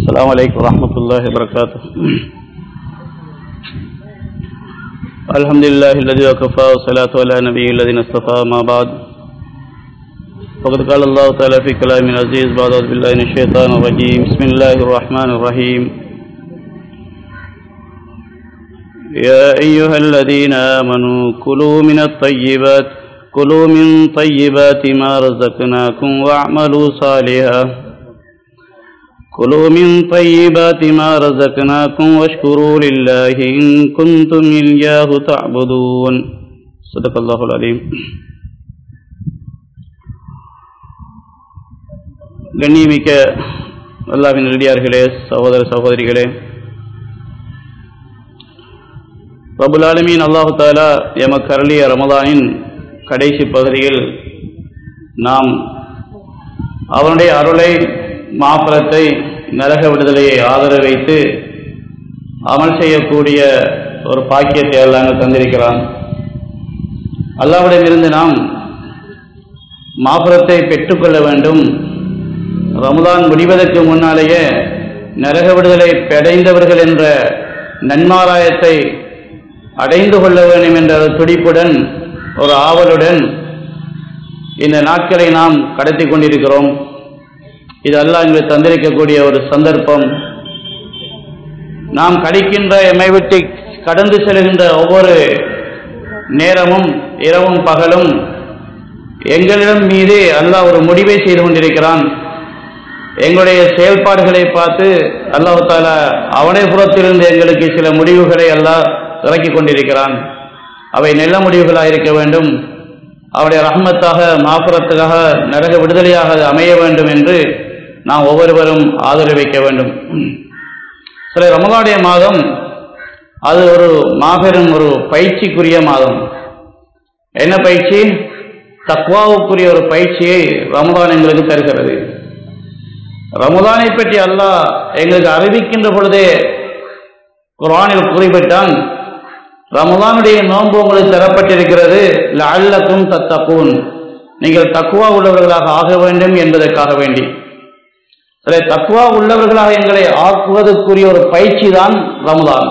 السلام عليكم ورحمة الله وبركاته الحمد لله الذي وكفى والصلاة على نبي الذين اصطفى ما بعد فقد قال الله تعالى في كلام العزيز بعد أعوذ بالله من الشيطان الرجيم بسم الله الرحمن الرحيم يا أيها الذين آمنوا كلوا من الطيبات كلوا من طيبات ما رزقناكم واعملوا صالحا كلوا من طيبات ما رزقناكم واشكروا لله إن كنتم إياه تعبدون صدق الله العليم கண்ணியமிக்க அல்லாவின் நெடியார்களே சகோதர சகோதரிகளே ரபுல் ஆலமீன் அல்லாஹு தாலா எமக்கு அருளிய ரமதானின் கடைசி பகுதியில் நாம் அவனுடைய அருளை மாப்பலத்தை நரக விடுதலையை ஆதரவு வைத்து அமல் செய்யக்கூடிய ஒரு பாக்கியத்தை அல்லாங்க தந்திருக்கிறான் அல்லாவிடமிருந்து நாம் மாபுரத்தை பெற்றுக்கொள்ள வேண்டும் ரமதான் முடிவதற்கு முன்னாலேயே நரக விடுதலை அடைந்தவர்கள் என்ற நன்மாராயத்தை அடைந்து கொள்ள வேண்டும் என்ற துடிப்புடன் ஒரு ஆவலுடன் இந்த நாட்களை நாம் கடத்தி கொண்டிருக்கிறோம் இது அல்லாஹ் எங்களுக்கு தந்திருக்கக்கூடிய ஒரு சந்தர்ப்பம் நாம் கடிக்கின்ற எம்மை விட்டு கடந்து செல்கின்ற ஒவ்வொரு நேரமும் இரவும் பகலும் எங்களிடம் மீது அல்லாஹ் ஒரு முடிவை செய்து கொண்டிருக்கிறான் எங்களுடைய செயல்பாடுகளை பார்த்து அல்லாஹு தாலா அவனை புறத்திலிருந்து எங்களுக்கு சில முடிவுகளை அல்லாஹ் இறக்கி கொண்டிருக்கிறான் அவை நல்ல முடிவுகளாக இருக்க வேண்டும் அவருடைய ரஹ்மத்தாக மாப்புறத்துக்காக நரக விடுதலையாக அமைய வேண்டும் என்று நாம் ஒவ்வொருவரும் ஆதரவு வைக்க வேண்டும் சில ரமதானுடைய மாதம் அது ஒரு மாபெரும் ஒரு பயிற்சிக்குரிய மாதம் என்ன பயிற்சி தக்வாவுக்குரிய ஒரு பயிற்சியை ரமதான் எங்களுக்கு தருகிறது ரமதானை பற்றி அல்லாஹ் எங்களுக்கு அறிவிக்கின்ற பொழுதே குரானில் குறிப்பிட்டான் ரமதானுடைய நோன்பு உங்களுக்கு தரப்பட்டிருக்கிறது லல்லக்கும் தத்தப்பூன் நீங்கள் தக்குவா உள்ளவர்களாக ஆக வேண்டும் என்பதற்காக வேண்டி சில தக்குவா உள்ளவர்களாக எங்களை ஆக்குவதற்குரிய ஒரு பயிற்சி தான் ரமதான்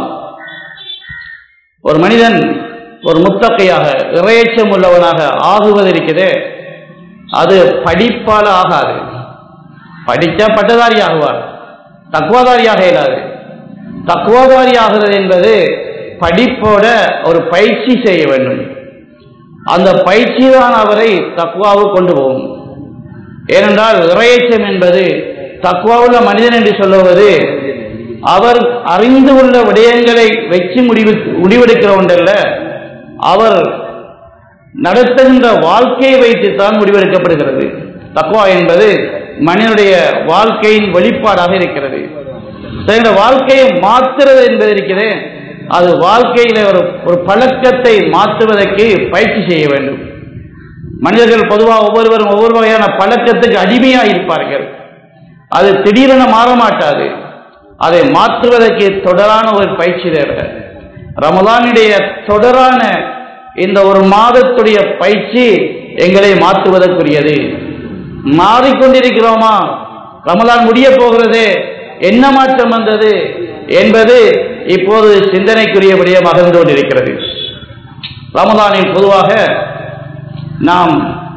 ஒரு மனிதன் ஒரு முத்தக்கையாக இறையச்சம் உள்ளவனாக ஆகுவதற்கிறதே அது படிப்பால் ஆகாது படித்தா பட்டதாரி ஆகுவார் தக்குவாதாரியாக இயலாது தக்குவாதாரி ஆகிறது என்பது படிப்போட ஒரு பயிற்சி செய்ய வேண்டும் அந்த பயிற்சி தான் அவரை தக்குவாவு கொண்டு போகும் ஏனென்றால் இறையச்சம் என்பது தக்குவாவுள்ள மனிதன் என்று சொல்லுவது அவர் அறிந்து உள்ள விடயங்களை வச்சு முடிவு முடிவெடுக்கிற ஒன்றல்ல அவர் நடத்துகின்ற வாழ்க்கையை வைத்துத்தான் முடிவெடுக்கப்படுகிறது தக்குவா என்பது மனிதனுடைய வாழ்க்கையின் வெளிப்பாடாக இருக்கிறது இந்த வாழ்க்கையை மாற்றுறது என்பது இருக்கிறது அது வாழ்க்கையில ஒரு ஒரு பழக்கத்தை மாற்றுவதற்கு பயிற்சி செய்ய வேண்டும் மனிதர்கள் பொதுவாக ஒவ்வொருவரும் ஒவ்வொரு வகையான பழக்கத்துக்கு அடிமையாக இருப்பார்கள் அது திடீரென மாற மாட்டாது அதை மாற்றுவதற்கு தொடரான ஒரு பயிற்சி தேவை ரமலானுடைய தொடரான இந்த ஒரு மாதத்துடைய பயிற்சி எங்களை மாற்றுவதற்குரியது மாறிக்கொண்டிருக்கிறோமா ரமலான் முடிய போகிறது என்ன மாற்றம் வந்தது என்பது இப்போது சிந்தனைக்குரிய விடயமாக இருந்து கொண்டிருக்கிறது ரமதானில் பொதுவாக நாம்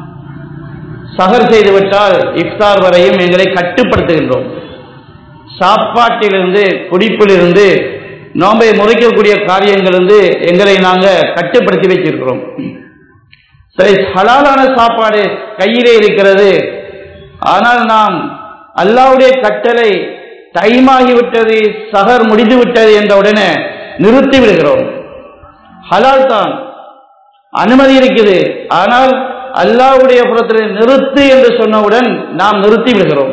சகர் செய்துவிட்டால் இஃப்தார் வரையும் எங்களை கட்டுப்படுத்துகின்றோம் சாப்பாட்டிலிருந்து குடிப்பிலிருந்து நோம்பை முறைக்கக்கூடிய காரியங்களிலிருந்து எங்களை நாங்கள் கட்டுப்படுத்தி வச்சிருக்கிறோம் சரி ஹலாலான சாப்பாடு கையிலே இருக்கிறது ஆனால் நாம் அல்லாவுடைய கட்டளை டைமாகிவிட்டது சகர் முடிந்து விட்டது என்ற உடனே நிறுத்தி விடுகிறோம் ஹலால் தான் அனுமதி இருக்குது ஆனால் அல்லாவுடைய புறத்தில் நிறுத்து என்று சொன்னவுடன் நாம் நிறுத்தி விடுகிறோம்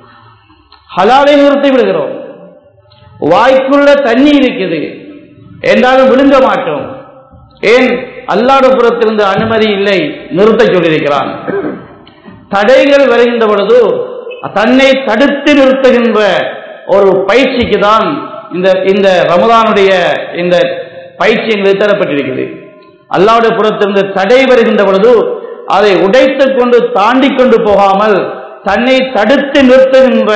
ஹலாலை நிறுத்தி விடுகிறோம் வாய்க்குள்ள தண்ணி இருக்குது என்றாலும் விழுங்க மாட்டோம் ஏன் அல்லாட புறத்திலிருந்து அனுமதி இல்லை நிறுத்த சொல்லியிருக்கிறான் தடைகள் வருகின்ற பொழுது தன்னை தடுத்து நிறுத்துகின்ற ஒரு பயிற்சிக்கு தான் இந்த இந்த ரமதானுடைய இந்த பயிற்சி என்பது தரப்பட்டிருக்கிறது அல்லாவுடைய புறத்திலிருந்து தடை வருகின்ற பொழுது அதை உடைத்துக் கொண்டு தாண்டி கொண்டு போகாமல் தன்னை தடுத்து நிறுத்துகின்ற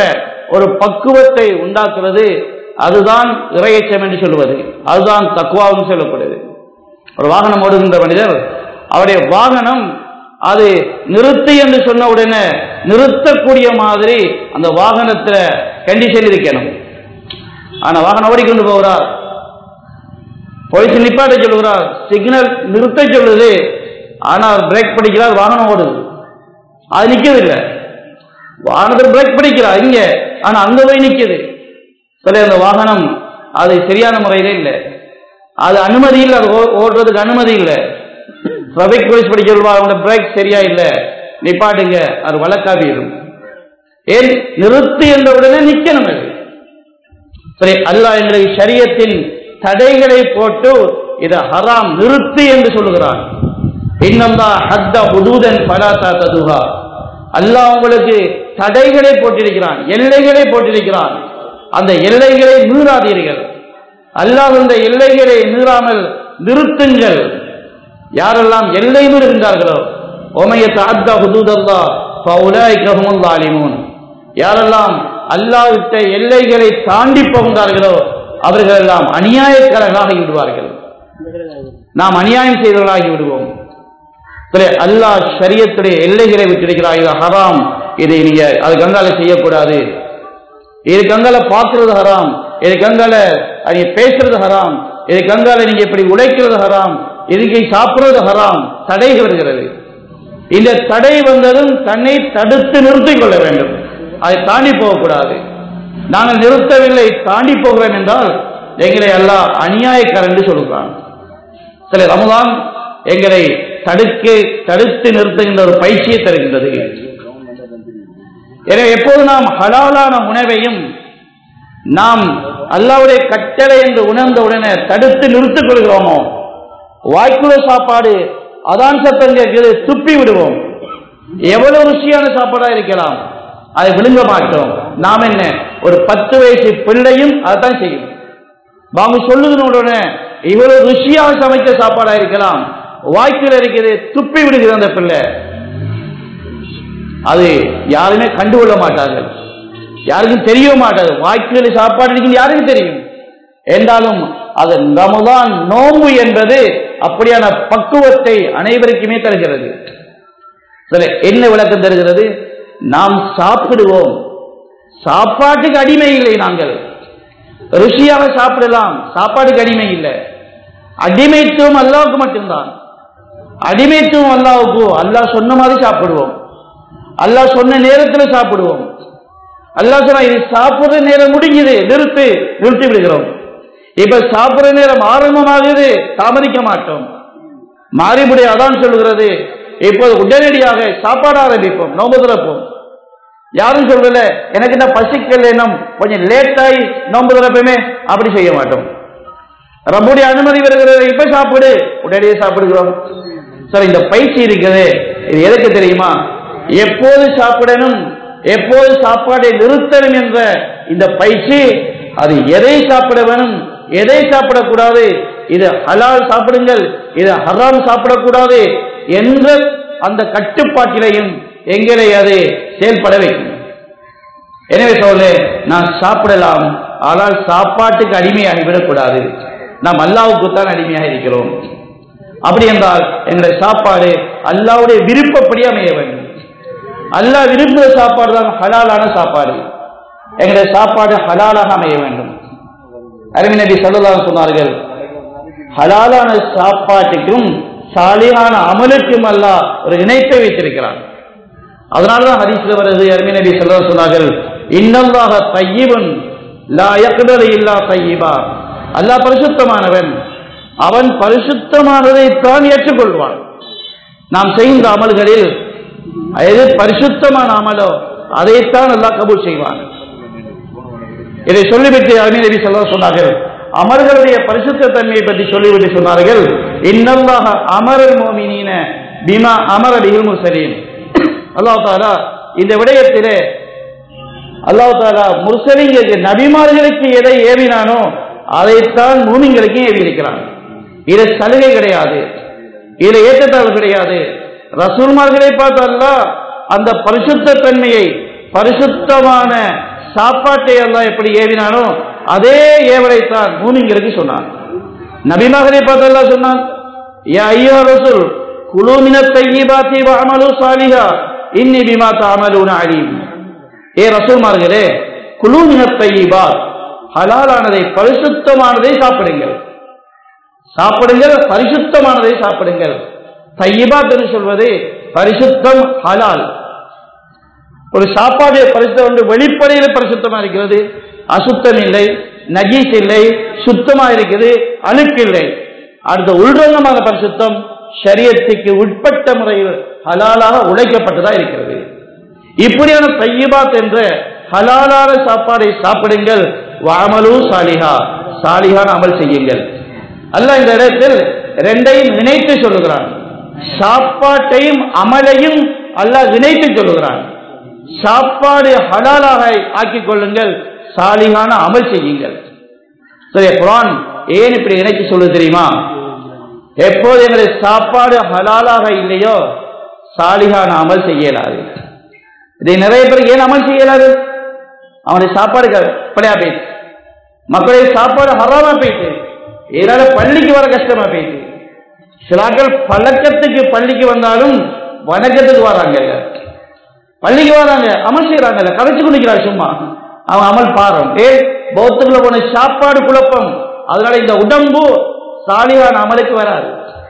ஒரு பக்குவத்தை உண்டாக்குறது அதுதான் இறையச்சம் என்று சொல்வது அதுதான் தக்குவாவும் சொல்லப்படுது ஒரு வாகனம் ஓடுகின்ற மனிதர் அவருடைய வாகனம் அது நிறுத்து என்று சொன்ன உடனே நிறுத்தக்கூடிய மாதிரி அந்த வாகனத்துல கண்டிஷன் இருக்கணும் ஆனா வாகனம் ஓடிக்கொண்டு போகிறார் போலீஸ் நிப்பாட்ட சொல்லுகிறார் சிக்னல் நிறுத்த சொல்லுது ஆனால் பிரேக் பிடிக்கிறார் வாகனம் ஓடுது அது நிக்கதில்லை வாகனத்தில் பிரேக் பிடிக்கிறார் இங்க ஆனா அங்க போய் நிக்குது சரி அந்த வாகனம் அது சரியான முறையில இல்லை அது அனுமதி இல்லை அது ஓ- ஓடுறதுக்கு அனுமதி இல்லை டிராபிக் போலீஸ் படி சொல்லுவா அவங்க பிரேக் சரியா இல்லை நிப்பாட்டுங்க அது வழக்காவிடும் ஏன் நிறுத்து என்ற உடனே நிக்கணும் அது சரி அல்லாஹ் எங்களுக்கு ஷரியத்தின் தடைகளை போட்டு இது ஹராம் நிறுத்து என்று சொல்லுகிறான் இன்னந்தா ஹத்த ஹுதூதன் பலாத்தா ததுஹா அல்லாஹ் உங்களுக்கு தடைகளை போட்டிருக்கிறான் எல்லைகளை போட்டிருக்கிறான் அந்த எல்லைகளை மீறாதீர்கள் அல்லாஹ் இந்த எல்லைகளை மீறாமல் நிறுத்துங்கள் யாரெல்லாம் எல்லை மீறுகின்றார்களோ ஓமையத்த அத்த ஹுதூதல்லா ஃபவுலாய்கஹுமுல் ஸாலிமூன் யாரெல்லாம் அல்லாஹ் விட்ட எல்லைகளை தாண்டி போகின்றார்களோ அவர்கள் எல்லாம் அநியாயக்காரர்களாகி விடுவார்கள் நாம் அநியாயம் செய்தவர்களாகி விடுவோம் சரி அல்லாஹ் ஷரியத்துடைய எல்லைகளை விட்டிருக்கிறார் இது ஹராம் இதை நீங்க அது கங்கால செய்யக்கூடாது இது கங்கால பார்க்கிறது ஹராம் இது கங்கால நீங்க பேசுறது ஹராம் இது கங்கால நீங்க இப்படி உழைக்கிறது ஹராம் இதுக்கு சாப்பிடுறது ஹராம் தடை வருகிறது இந்த தடை வந்ததும் தன்னை தடுத்து நிறுத்திக் கொள்ள வேண்டும் அதை தாண்டி போகக்கூடாது நாங்கள் நிறுத்தவில்லை தாண்டி போகிறோம் என்றால் எங்களை அல்லாஹ் அநியாயக்காரன் என்று சொல்கிறான் சில ரமதான் எங்களை தடுக்க தடுத்து நிறுத்துகின்ற ஒரு பயிற்சியை தருகின்றது எனவே எப்போது நாம் ஹலாலான உணவையும் நாம் அல்லாவுடைய கட்டளை என்று உணர்ந்த உடனே தடுத்து நிறுத்திக் கொள்கிறோமோ வாய்க்குள்ள சாப்பாடு அதான் சத்தம் கேட்கிறது துப்பி விடுவோம் எவ்வளவு ருசியான சாப்பாடா இருக்கலாம் அதை விழுங்க மாட்டோம் நாம் என்ன ஒரு பத்து வயசு பிள்ளையும் அதைத்தான் செய்யும் வாங்க சொல்லுகிற உடனே இவ்வளவு ருசியாக சமைத்த சாப்பாடா இருக்கலாம் வாய்க்குள்ள இருக்குது துப்பி விடுகிறது அந்த பிள்ளை அது யாருமே கண்டுகொள்ள மாட்டார்கள் யாருக்கும் தெரிய மாட்டாது வாய்க்குள்ள சாப்பாடு இருக்குன்னு யாருக்கும் தெரியும் என்றாலும் அது ரமதான் நோன்பு என்பது அப்படியான பக்குவத்தை அனைவருக்குமே தருகிறது சரி என்ன விளக்கம் தருகிறது நாம் சாப்பிடுவோம் சாப்பாட்டுக்கு அடிமை இல்லை நாங்கள் ருசியாக சாப்பிடலாம் சாப்பாடுக்கு அடிமை இல்லை அடிமைத்துவம் அல்லாவுக்கு மட்டும்தான் அடிமைத்துவம் அல்லாவுக்கு அல்லாஹ் சொன்ன மாதிரி சாப்பிடுவோம் அல்லாஹ் சொன்ன நேரத்தில் சாப்பிடுவோம் அல்லாஹ் சொன்னா இது சாப்பிடுற நேரம் முடிஞ்சது நிறுத்து நிறுத்தி விடுகிறோம் இப்ப சாப்பிடுற நேரம் ஆரம்பமாகுது தாமதிக்க மாட்டோம் மாறிபுடைய அதான் சொல்லுகிறது இப்போது உடனடியாக சாப்பாடு ஆரம்பிப்போம் நோம்பு திறப்போம் யாரும் சொல்லல எனக்கு என்ன பசிக்கல இன்னும் கொஞ்சம் லேட் ஆகி நோம்பு திறப்பமே அப்படி செய்ய மாட்டோம் ரப்புடைய அனுமதி வருகிறது இப்ப சாப்பிடு உடனடியே சாப்பிடுகிறோம் சார் இந்த பயிற்சி இருக்குது இது எதுக்கு தெரியுமா எப்போது சாப்பிடணும் எப்போது சாப்பாடை நிறுத்தணும் என்ற இந்த பயிற்சி அது எதை சாப்பிட வேணும் எதை சாப்பிடக்கூடாது இது ஹலால் சாப்பிடுங்கள் இது ஹராம் சாப்பிடக்கூடாது என்ற அந்த கட்டுப்பாட்டிலையும் எங்களை அது செயல்பட வைக்கும் எனவே சொல்ல நான் சாப்பிடலாம் ஆனால் சாப்பாட்டுக்கு அடிமையாகி விடக்கூடாது நாம் அல்லாவுக்கு தான் அடிமையாக இருக்கிறோம் அப்படி என்றால் எங்களுடைய சாப்பாடு அல்லாவுடைய விருப்பப்படி அமைய வேண்டும் அல்லாஹ் விரும்புகிற சாப்பாடு தான் ஹலாலான சாப்பாடு எங்களுடைய சாப்பாடு ஹலாலாக அமைய வேண்டும் அருமை நபி சொல்லலாம் சொன்னார்கள் ஹலாலான சாப்பாட்டுக்கும் சாலியான அமலுக்கும் அல்லாஹ் ஒரு இணைப்பை வைத்திருக்கிறான் அதனாலதான் ஹரிசில் வருது அருமை நபி சொல்ல சொன்னார்கள் இன்னல்லாக தையிவன் லா யக்பலு இல்லா தையிபா அல்லாஹ் பரிசுத்தமானவன் அவன் பரிசுத்தமானதை தான் ஏற்றுக்கொள்வான் நாம் செய்கின்ற அமல்களில் எது பரிசுத்தமான அமலோ அதைத்தான் அல்லாஹ் கபூல் செய்வான் இதை சொல்லிவிட்டு அருமை நபி சொல்ல சொன்னார்கள் அமர்களுடைய பரிசுத்த தன்மையை பற்றி சொல்லிவிட்டு சொன்னார்கள் இன்னல்லாக அமரர் மோமினீன பிமா அமர பிகில் முர்சலீன் அல்லாஹ் தாலா இந்த விடயத்திலே அல்லாஹ் தாலா முர்சலிங்களுக்கு நபிமார்களுக்கு எதை ஏவினானோ அதைத்தான் மூமிங்களுக்கு ஏவி இருக்கிறான் இது சலுகை கிடையாது இதுல ஏற்றத்தாழ்வு கிடையாது ரசூல்மார்களை பார்த்தா அந்த பரிசுத்த தன்மையை பரிசுத்தமான சாப்பாட்டை எல்லாம் எப்படி ஏவினானோ அதே ஏவலைத்தான் மூமிங்களுக்கு சொன்னான் நபிமகனை பார்த்து அல்லாஹ் சொன்னான் யா ஐயா ரசூல் குலு மினத் தையிபாத்தி வஅமலு சாலிஹா இன்னி பிமா தஅமலூன அலீம் ஏ ரசூல்மார்களே குலு மினத் தையிபாத் ஹலாலானதை பரிசுத்தமானதை சாப்பிடுங்கள் சாப்பிடுங்கள் பரிசுத்தமானதை சாப்பிடுங்கள் தையிபாத் என்று சொல்வது பரிசுத்தம் ஹலால் ஒரு சாப்பாடு பரிசுத்தம் வந்து வெளிப்படையில் பரிசுத்தமா இருக்கிறது அசுத்தம் இல்லை நஜீஸ் இல்லை சுத்தமா இருக்குது அழுக்கு இல்லை அடுத்த உள்ரங்கமான பரிசுத்தம் ஷரியத்துக்கு உட்பட்ட முறையில் ஹலாலாக உழைக்கப்பட்டதா இருக்கிறது இப்படியான தையிபாத் என்ற ஹலாலான சாப்பாடை சாப்பிடுங்கள் வாமலு சாலிஹா சாலிஹான அமல் செய்யுங்கள் அல்லாஹ் இந்த இடத்தில் ரெண்டையும் இணைத்து சொல்லுகிறான் சாப்பாட்டையும் அமலையும் அல்லாஹ் இணைத்து சொல்லுகிறான் சாப்பாடு ஹலாலாக ஆக்கிக் கொள்ளுங்கள் சாலிகான அமல் செய்யுங்கள் சரி குரான் ஏன் இப்படி இணைச்சு சொல்லுது தெரியுமா எப்போது எங்களுடைய சாப்பாடு ஹலாலாக இல்லையோ சாலிகான அமல் செய்யலாது இதை நிறைய பேர் ஏன் அமல் செய்யலாது அவனுடைய சாப்பாடு பிழையா போயிட்டு மக்களுடைய சாப்பாடு ஹராமா போயிட்டு இதனால பள்ளிக்கு வர கஷ்டமா போயிட்டு சிலாக்கள் பழக்கத்துக்கு பள்ளிக்கு வந்தாலும் வணக்கத்துக்கு வராங்க பள்ளிக்கு வராங்க அமல் செய்யறாங்கல்ல கரைச்சு குடிக்கிறாங்க சும்மா அவன் அமல் பாரம் ஏ பௌத்தக்குள்ள போன சாப்பாடு குழப்பம் அதனால இந்த உடம்பு சாலியான அமலுக்கு வராது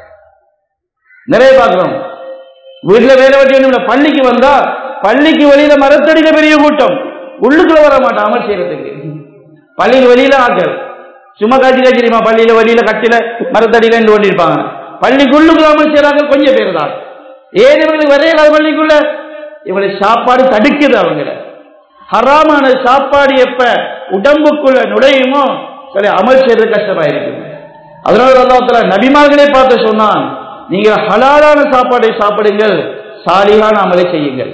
நிறைய பார்க்கிறோம் வீட்டுல வேலை வெட்டி வேணும் பள்ளிக்கு வந்தா பள்ளிக்கு வெளியில மரத்தடியில பெரிய கூட்டம் உள்ளுக்குள்ள வர மாட்டான் அமல் செய்யறதுக்கு பள்ளிக்கு வெளியில ஆக்கள் சும்மா காட்சி காட்சி தெரியுமா பள்ளியில வெளியில கட்டில மரத்தடியில இருந்து கொண்டிருப்பாங்க பள்ளிக்குள்ளுக்குள்ள அமல் செய்யறாங்க கொஞ்சம் பேர் தான் ஏன் இவங்களுக்கு வரையலாத பள்ளிக்குள்ள இவங்களை சாப்பாடு தடுக்குது அவங்கள ஹராமான சாப்பாடு எப்ப உடம்புக்குள்ள நுழையுமோ சரி அமல் செய்யறது கஷ்டமா இருக்குது அதனால அல்லாத்துல நபிமார்களே பார்த்து சொன்னான் நீங்க ஹலாலான சாப்பாடை சாப்பிடுங்கள் சாலிகான அமலை செய்யுங்கள்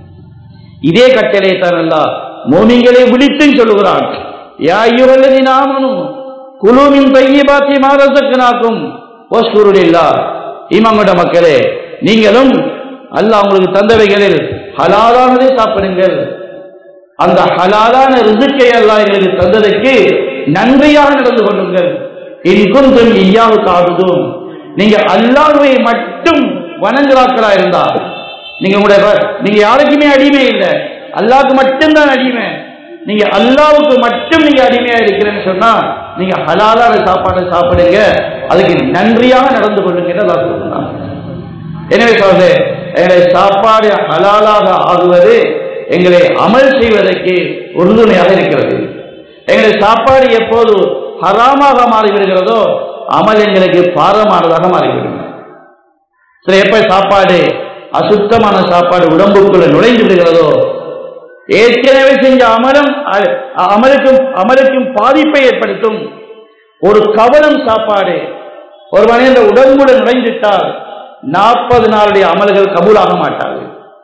இதே கட்டளை தான் அல்லா மோமிங்களை விழித்து சொல்லுகிறான் யா ஐயுகல்லதி நாமனும் குழுவின் தையபாத்தி மாதசக்கனாக்கும் ஓஸ்கூருடில்லா இமாங்கோட மக்களே நீங்களும் அல்லாஹ் உங்களுக்கு தந்தவைகளில் ஹலாலானதை சாப்பிடுங்கள் அந்த ஹலாலான ரிசுக்கை அல்லாஹ் எங்களுக்கு தந்ததற்கு நன்றியாக நடந்து கொள்ளுங்கள் இன்குந்தும் ஐயாவு காடுதும் நீங்க அல்லாஹ்வை மட்டும் வணங்குறாக்களா இருந்தா நீங்க உங்களுடைய நீங்க யாருக்குமே அடிமை இல்லை அல்லாஹ்க்கு மட்டும்தான் அடிமை நீங்க அல்லாவுக்கு மட்டும் நீங்க அடிமையா இருக்கிறேன்னு சொன்னா நீங்க ஹலாலான சாப்பாடை சாப்பிடுங்க அதுக்கு நன்றியாக நடந்து கொள்ளுங்க அல்லாஹ் சொல்றான் எனவே சொல்றது எங்களை சாப்பாடு ஹலாலாக ஆகுவது எங்களை அமல் செய்வதற்கு உறுதுணையாக இருக்கிறது எங்களை சாப்பாடு எப்போது ஹராமாக மாறிவிடுகிறதோ அமல் எங்களுக்கு பாரமானதாக மாறிவிடும் சரி எப்ப சாப்பாடு அசுத்தமான சாப்பாடு உடம்புக்குள்ள நுழைந்து விடுகிறதோ ஏற்கனவே செஞ்ச அமலம் அ- அமலுக்கும் அமலுக்கும் பாதிப்பை ஏற்படுத்தும் ஒரு கவனம் சாப்பாடு ஒரு மனித உடம்புல நுழைந்துட்டால் நாற்பது நாளுடைய அமல்கள் கபூலாக மாட்டாது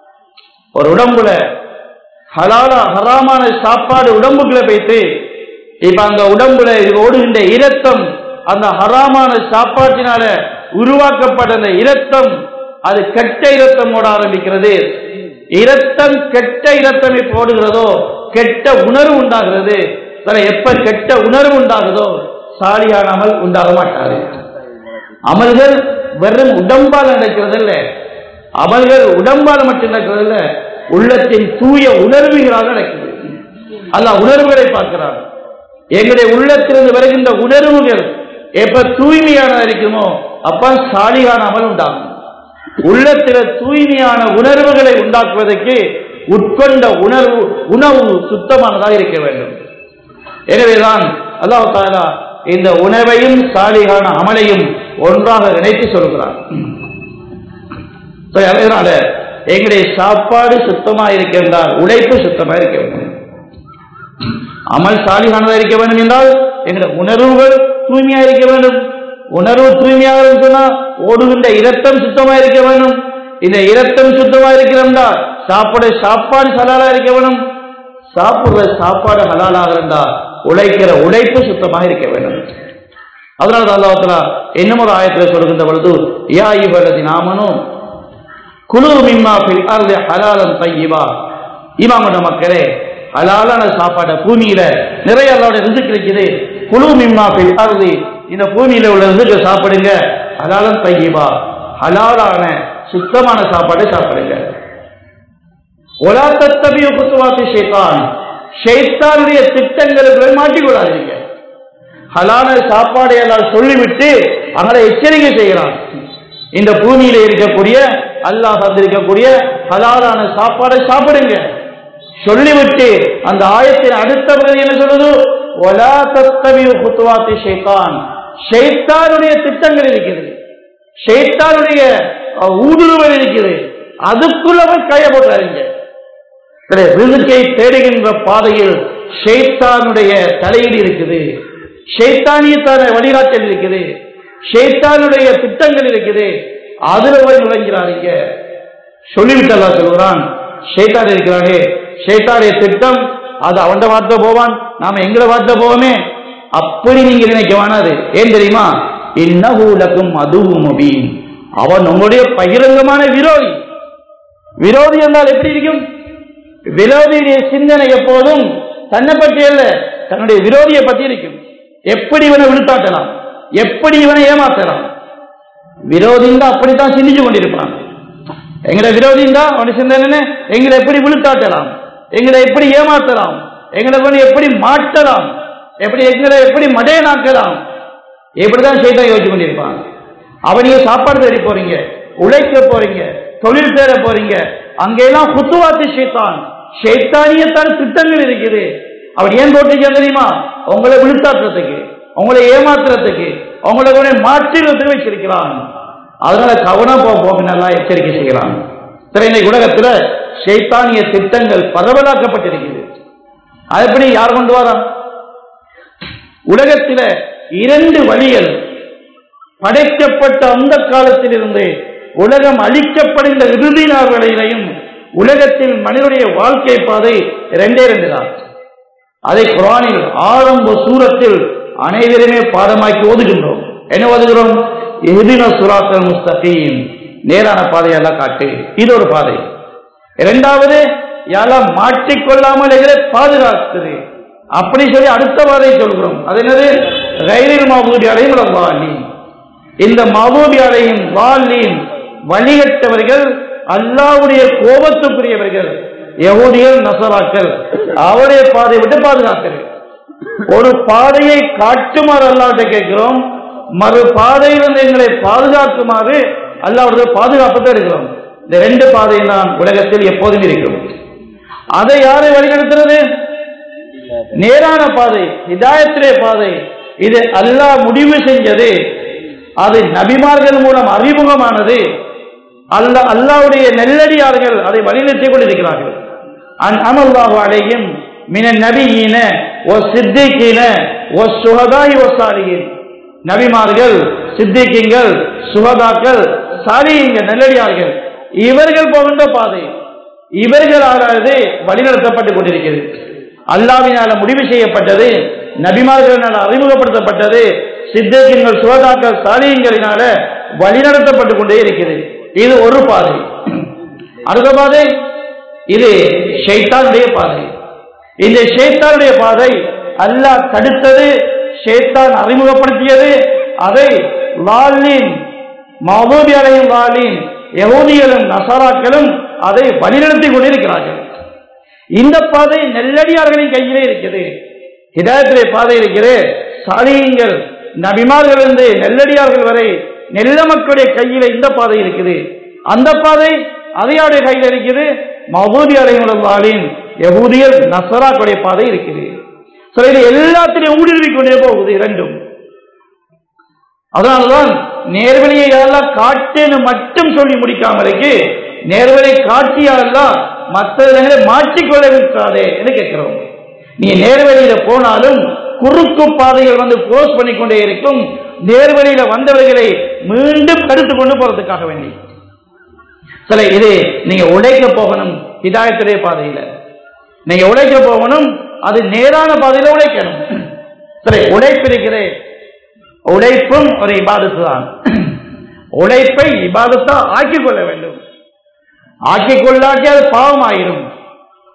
ஒரு உடம்புல ஹலாலா ஹராமான சாப்பாடு உடம்புக்குள்ள போயிட்டு இப்ப அந்த உடம்புல ஓடுகின்ற இரத்தம் அந்த ஹராமான சாப்பாட்டினால உருவாக்கப்பட்ட அந்த இரத்தம் அது கெட்ட இரத்தம் ஓட ஆரம்பிக்கிறது இரத்தம் கெட்ட இரத்தம் இப்ப ஓடுகிறதோ கெட்ட உணர்வு உண்டாகிறது சரி, எப்ப கெட்ட உணர்வு உண்டாகுதோ சாலியான அமல் உண்டாக மாட்டாது அமல்கள் வெறும் உடம்பால் நடக்கிறது இல்ல அமல்கள் உடம்பால் மட்டும் நடக்கிறது இல்ல உள்ளத்தின் தூய உணர்வுகளால் நடக்கிறது அல்லாஹ் உணர்வுகளை பார்க்கிறான் எங்களுடைய உள்ளத்திலிருந்து வருகின்ற உணர்வுகள் எப்ப தூய்மையானதா இருக்குமோ அப்ப சாலியான அமல் உண்டாகும் உள்ளத்தில தூய்மையான உணர்வுகளை உண்டாக்குவதற்கு உட்கொண்ட உணர்வு உணவு சுத்தமானதாக இருக்க வேண்டும் எனவேதான் அல்லாஹ் தாலா இந்த உணவையும் சாலிகான அமலையும் ஒன்றாக இணைத்து சொல்கிறான் சரி, அதனால எங்களுடைய சாப்பாடு சுத்தமா இருக்கின்றால் உழைப்பு சுத்தமா இருக்க வேண்டும் அமல் சாலிகானதா இருக்க வேண்டும் என்றால் எங்களுடைய உணர்வுகள் தூய்மையா இருக்க வேண்டும் உணர்வு தூய்மையாக சொன்னா ஓடுகின்ற இரத்தம் சுத்தமா இருக்க வேண்டும் இந்த இரத்தம் சுத்தமா இருக்கிறதா சாப்பிட சாப்பாடு ஹலாலா இருக்க வேண்டும் சாப்பிடுற சாப்பாடு ஹலாலாக இருந்தா உழைக்கிற உழைப்பு சுத்தமாக இருக்க வேண்டும் அதனால தான் அல்லாஹ் தஆலா இன்னும் ஒரு ஆயத்தில் சொல்கின்ற பொழுது யா ஐயுஹல்லதி நாமனும் குழு மிம்மா ஃபில் அர்தி ஹலாலன் தய்யிபா இமாமட மக்களே ஹலாலான சாப்பாடை பூமியில நிறைய அல்லாவோட ரிசுக்கு இருக்குது குழு மிம்மா பில்லாருதி இந்த பூமியில உள்ள ரிசுக்கு சாப்பிடுங்க ஹலாலம் தையீபா ஹலாலான சுத்தமான சாப்பாடை சாப்பிடுங்க ஒலா தத்தபிய குத்துவாத்து ஷேத்தான் ஷேத்தானுடைய திட்டங்களுக்கு மாட்டிக்கொள்ளாதீங்க ஹலான சாப்பாடை எல்லாம் சொல்லிவிட்டு அவங்களை எச்சரிக்கை செய்கிறான் இந்த பூமியில இருக்கக்கூடிய அல்லாஹ் தந்திருக்கக்கூடிய ஹலாலான சாப்பாடை சாப்பிடுங்க சொல்லிவிட்டு அந்த ஆயத்தின் அடுத்த பகுதி என்ன சொல்லுது ஒலா தத்தவி குத்துவாத்தி ஷைத்தான் ஷைத்தானுடைய திட்டங்கள் இருக்கிறது ஷைத்தானுடைய அஹ், ஊடுருவல் இருக்கிறது அதுக்குள்ள போய் கைய போட்டுறாருங்க ரிசுக்கை தேடுகின்ற பாதையில் ஷைத்தானுடைய தலையீடு இருக்குது ஷைத்தானியத்தான வழிகாட்டல் இருக்குது ஷைத்தானுடைய திட்டங்கள் இருக்குது அதுல போய் நுழைஞ்சிறாருங்க சொல்லிவிட்டு அல்லாஹ் சொல்கிறான் ஷைத்தான் இருக்கிறானே ஷைத்தானுடைய திட்டம் அது அவன் வார்த்தை போவான் நாம எங்களை வார்த்தை போவோமே அப்படி நீங்க நினைக்க வேணாது ஏன் தெரியுமா இன்னஹூலக்கும் அதுவும் முபீன் அவன் உங்களுடைய பகிரங்கமான விரோதி விரோதி என்றால் எப்படி இருக்கும் விரோதியுடைய சிந்தனை எப்போதும் தன்னை பற்றி அல்ல தன்னுடைய விரோதியை பற்றி இருக்கும் எப்படி இவனை விழுத்தாட்டலாம் எப்படி இவனை ஏமாத்தலாம் விரோதிந்தா அப்படித்தான் சிந்திச்சு கொண்டிருப்பான் எங்களை விரோதிந்தா அவனுடைய சிந்தனை என்ன? எங்களை எப்படி விழுத்தாட்டலாம் எங்களை எப்படி ஏமாத்தலாம் எங்களை கொண்டு எப்படி மாட்டலாம் எப்படி எங்களை எப்படி மடையனாக்கலாம் இப்படிதான் செய்தான் யோசிச்சு கொண்டிருப்பான் அவனையே சாப்பாடு தேடி போறீங்க உழைக்க போறீங்க தொழில் தேட போறீங்க அங்கெல்லாம் குத்துவாத்தி ஷேத்தான் ஷேத்தானியத்தான திட்டங்கள் இருக்குது அவன் ஏன் போட்டிருக்கான் தெரியுமா உங்களை விழுத்தாட்டுறதுக்கு உங்களை ஏமாத்துறதுக்கு உங்களை கொண்டு மாற்றிடத்துக்கு வச்சிருக்கிறான் அதனால கவனம் போ போக நல்லா எச்சரிக்கை செய்கிறான் சரி இன்னைக்கு உலகத்துல ஷைத்தானிய திட்டங்கள் பரவலாக்கப்பட்டிருக்கிறது அது எப்படி யார் கொண்டு வரான் உலகத்தில இரண்டு வழிகள் படைக்கப்பட்ட அந்த காலத்திலிருந்து உலகம் அழிக்கப்படுகின்ற இறுதி நாள் வரையிலையும் உலகத்தில் மனிதனுடைய வாழ்க்கை பாதை இரண்டே ரெண்டு தான் அதை குரானில் ஆரம்ப சூரத்தில் அனைவருமே பாடமாக்கி ஓதுகின்றோம் என்ன ஓதுகிறோம் எதின சுராத்தல் முஸ்தகீம் நேரான பாதையெல்லாம் காட்டு இது ஒரு பாதை இரண்டாவது யாரெல்லாம் மாட்டிக்கொள்ளாமல் எங்களை பாதுகாக்குது அப்படி சொல்லி அடுத்த பாதையை சொல்கிறோம் அது என்னது ரயிலில் மாபூதி அடையும் வாலி இந்த மாபூதி அடையும் வாலின் வழிகட்டவர்கள் அல்லாவுடைய கோபத்துக்குரியவர்கள் யகூதிகள் நசராக்கள் அவருடைய பாதையை விட்டு பாதுகாக்கிறது ஒரு பாதையை காட்டுமாறு அல்லாட்ட கேட்கிறோம் மறு பாதையிலிருந்து எங்களை பாதுகாக்குமாறு அல்லாவுடைய பாதுகாப்பத்தை இருக்கிறோம் இந்த ரெண்டு பாதையும் தான் உலகத்தில் எப்போதும் இருக்கிறோம் அதை யாரை வழிநடத்துறது நேரான பாதை இதாயத்திலே பாதை இது அல்லாஹ் முடிவு செஞ்சது அது நபிமார்கள் மூலம் அறிமுகமானது அல்ல அல்லாவுடைய நெல்லடியார்கள் அதை வழிநடத்திக் கொண்டிருக்கிறார்கள் அன் அமல்லாஹு அலையும் மின நபியின ஓ சித்திகின ஓ சுகதாய் ஓ சாலியின் நபிமார்கள் சித்திக்கிங்கள் சுகதாக்கள் சாலியங்கள் நெல்லடியார்கள் இவர்கள் போகின்ற பாதை இவர்களானது வழிநடத்தப்பட்டுக் கொண்டிருக்கிறது அல்லாவினால முடிவு செய்யப்பட்டது நபிமார்களினால் அறிமுகப்படுத்தப்பட்டது சித்தக்கிங்கள் சுகதாக்கள் சாலியங்களினால வழிநடத்தப்பட்டுக் கொண்டே இருக்கிறது இது ஒரு பாதை அடுத்த பாதை இது ஷைத்தானுடைய பாதை இந்த ஷைத்தானுடைய பாதை அல்லாஹ் தடுத்தது ஷைத்தான் அறிமுகப்படுத்தியது அதை லாலின் மகூபி அலையும் லாலின் யகூதிகளும் நசாராக்களும் அதை வழிநடத்தி கொண்டிருக்கிறார்கள் இந்த பாதை நெல்லடியார்களின் கையிலே இருக்குது ஹிதாயத்திலே பாதை இருக்கிறது சாலியங்கள் நபிமார்களிருந்து நெல்லடியார்கள் வரை நெல்ல மக்களுடைய கையில இந்த பாதை இருக்குது அந்த பாதை அதையாடைய கையில் இருக்குது மகூதி அலையுள்ளாலின் யகூதியர் நசராக்களுடைய பாதை இருக்குது சில இது எல்லாத்திலையும் ஊடுருவிக் கொண்டே போகுது இரண்டும் அதனால்தான் நேர்வழியை எல்லாம் காட்டுன்னு மட்டும் சொல்லி முடிக்காம இருக்கு நேர்வழி காட்டியாலாம் மற்ற இடங்களை மாற்றிக்கொள்ள விட்டாதே என்று கேட்கிறோம் நீ நேர்வழியில போனாலும் குறுக்கு பாதைகள் வந்து க்ளோஸ் பண்ணிக்கொண்டே இருக்கும் நேர்வழியில வந்தவர்களை மீண்டும் தடுத்து கொண்டு போறதுக்காக வேண்டி சில இது நீங்க உழைக்க போகணும் இதாயத்துடைய பாதையில நீங்க உழைக்க போகணும் அது நேரான பாதையில உழைக்கணும் சரி உழைப்பு இருக்கிறே உழைப்பும் ஒரு இபாதத்து தான் உழைப்பை இபாதத்தா ஆக்கிக் கொள்ள வேண்டும் ஆக்கிக் கொள்ளாட்டி அது பாவமாயிரும்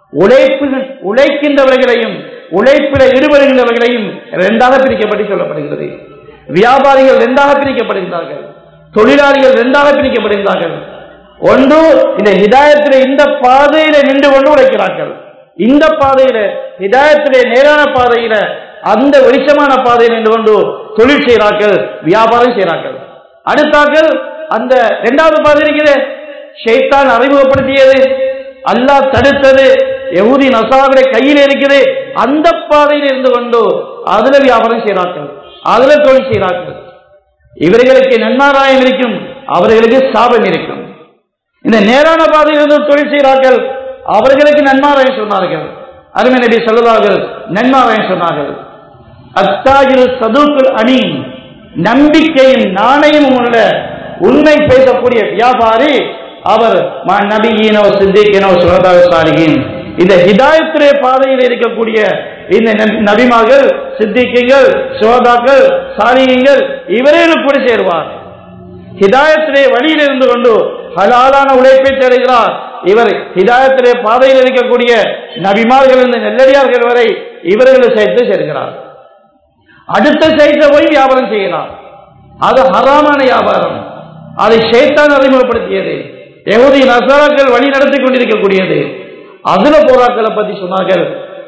உழைப்பு உழைக்கின்றவர்களையும் உழைப்பில ஈடுபடுகின்றவர்களையும் இரண்டாக பிரிக்கப்பட்டு சொல்லப்படுகிறது வியாபாரிகள் இரண்டாக பிரிக்கப்படுகிறார்கள் தொழிலாளிகள் இரண்டாக பிரிக்கப்படுகிறார்கள் ஒன்று இந்த ஹிதாயத்திலே இந்த பாதையில நின்று கொண்டு உழைக்கிறார்கள் இந்த பாதையில ஹிதாயத்திலே நேரான பாதையில அந்த வெளிச்சமான பாதையில் நின்று கொண்டு தொழில் செய்கிறார்கள் வியாபாரம் செய்கிறார்கள் அடுத்தார்கள் அந்த இரண்டாவது பாதை இருக்கிறது ஷைத்தான் அறிமுகப்படுத்தியது அல்லாஹ் தடுத்தது யகுதி நசாவுடைய கையில் இருக்குது அந்த பாதையில் இருந்து கொண்டு அதுல வியாபாரம் செய்கிறார்கள் அதுல தொழில் செய்கிறார்கள் இவர்களுக்கு நன்மாராயம் இருக்கும் அவர்களுக்கு சாபம் இருக்கும் இந்த நேரான பாதையில் இருந்து தொழில் செய்கிறார்கள் அவர்களுக்கு நன்மாராயம் சொன்னார்கள் அருமை நபி சொல்லுவார்கள் நன்மாராயம் சொன்னார்கள் அத்தாஜில் சதுக்குல் அணி நம்பிக்கையும் நாணயமும் உள்ள உண்மை பேசக்கூடிய வியாபாரி அவர் நபியினோ சித்திக்கினோ சுகதாக சாலிகின் இந்த ஹிதாயத்துடைய பாதையில் இருக்கக்கூடிய இந்த நபிமார்கள் சித்திக்குங்கள் சுகதாக்கள் சாலிகங்கள் இவரையும் கூட சேருவார் ஹிதாயத்திலே வழியில் இருந்து கொண்டு ஹலாலான உழைப்பை தேடுகிறார் இவர் ஹிதாயத்திலே பாதையில் இருக்கக்கூடிய நபிமார்கள் இந்த நெல்லடியார்கள் வரை இவர்களை சேர்த்து சேர்க்கிறார் அடுத்த சைட்ல போய் வியாபாரம் செய்யலாம் அது ஹராமான வியாபாரம் அதை ஷேத்தான் அறிமுகப்படுத்தியது எகுதி நசராக்கள் வழி நடத்தி கொண்டிருக்கக்கூடியது அதுல போராக்களை பத்தி சொன்னார்கள்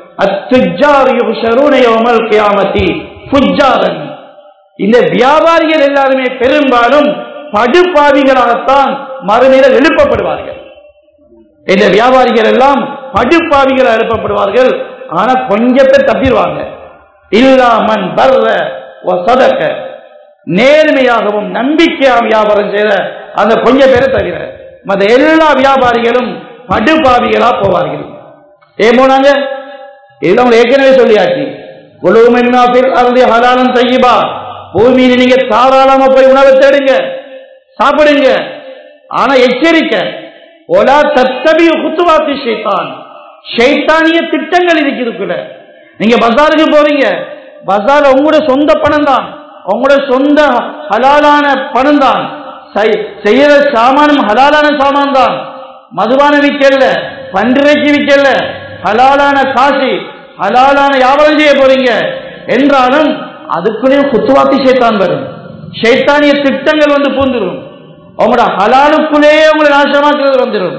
இந்த வியாபாரிகள் எல்லாருமே பெரும்பாலும் படுபாவிகளாகத்தான் மறுநிலை எழுப்பப்படுவார்கள் இந்த வியாபாரிகள் எல்லாம் படுபாவிகளாக எழுப்பப்படுவார்கள் ஆனா கொஞ்சம் பேர் தப்பிடுவாங்க இல்லாமன் பர்ற சதக்க நேர்மையாகவும் நம்பிக்கையாக வியாபாரம் செய்த அந்த கொஞ்ச பேரை தவிர மற்ற எல்லா வியாபாரிகளும் படுபாவிகளா போவார்கள் ஏன் போனாங்க இதுல அவங்க ஏற்கனவே சொல்லியாச்சு உலகமின்னாபில் அருளி ஹலாலம் தையபா பூமியில நீங்க தாராளமா போய் உணவை தேடுங்க சாப்பிடுங்க ஆனா எச்சரிக்கை ஒலா தத்தபி குத்துவாத்தி ஷைத்தான் ஷைத்தானிய திட்டங்கள் இருக்குதுக்குள்ள நீங்க பஜாருக்கு போறீங்க பஜார் உங்களோட சொந்த பணம் தான் உங்களோட சொந்த ஹலாலான பணம் தான் செய்யற சாமானும் ஹலாலான சாமான் தான் மதுபான விற்கல பன்றிறைச்சி விற்கல ஹலாலான காசு ஹலாலான வியாபாரம் செய்ய போறீங்க என்றாலும் அதுக்குள்ளேயும் குத்துவாத்தி ஷைத்தான் வரும் ஷைத்தானிய திட்டங்கள் வந்து பூந்துரும் உங்களோட ஹலாலுக்குள்ளேயே உங்களை நாசமாக்குறது வந்துடும்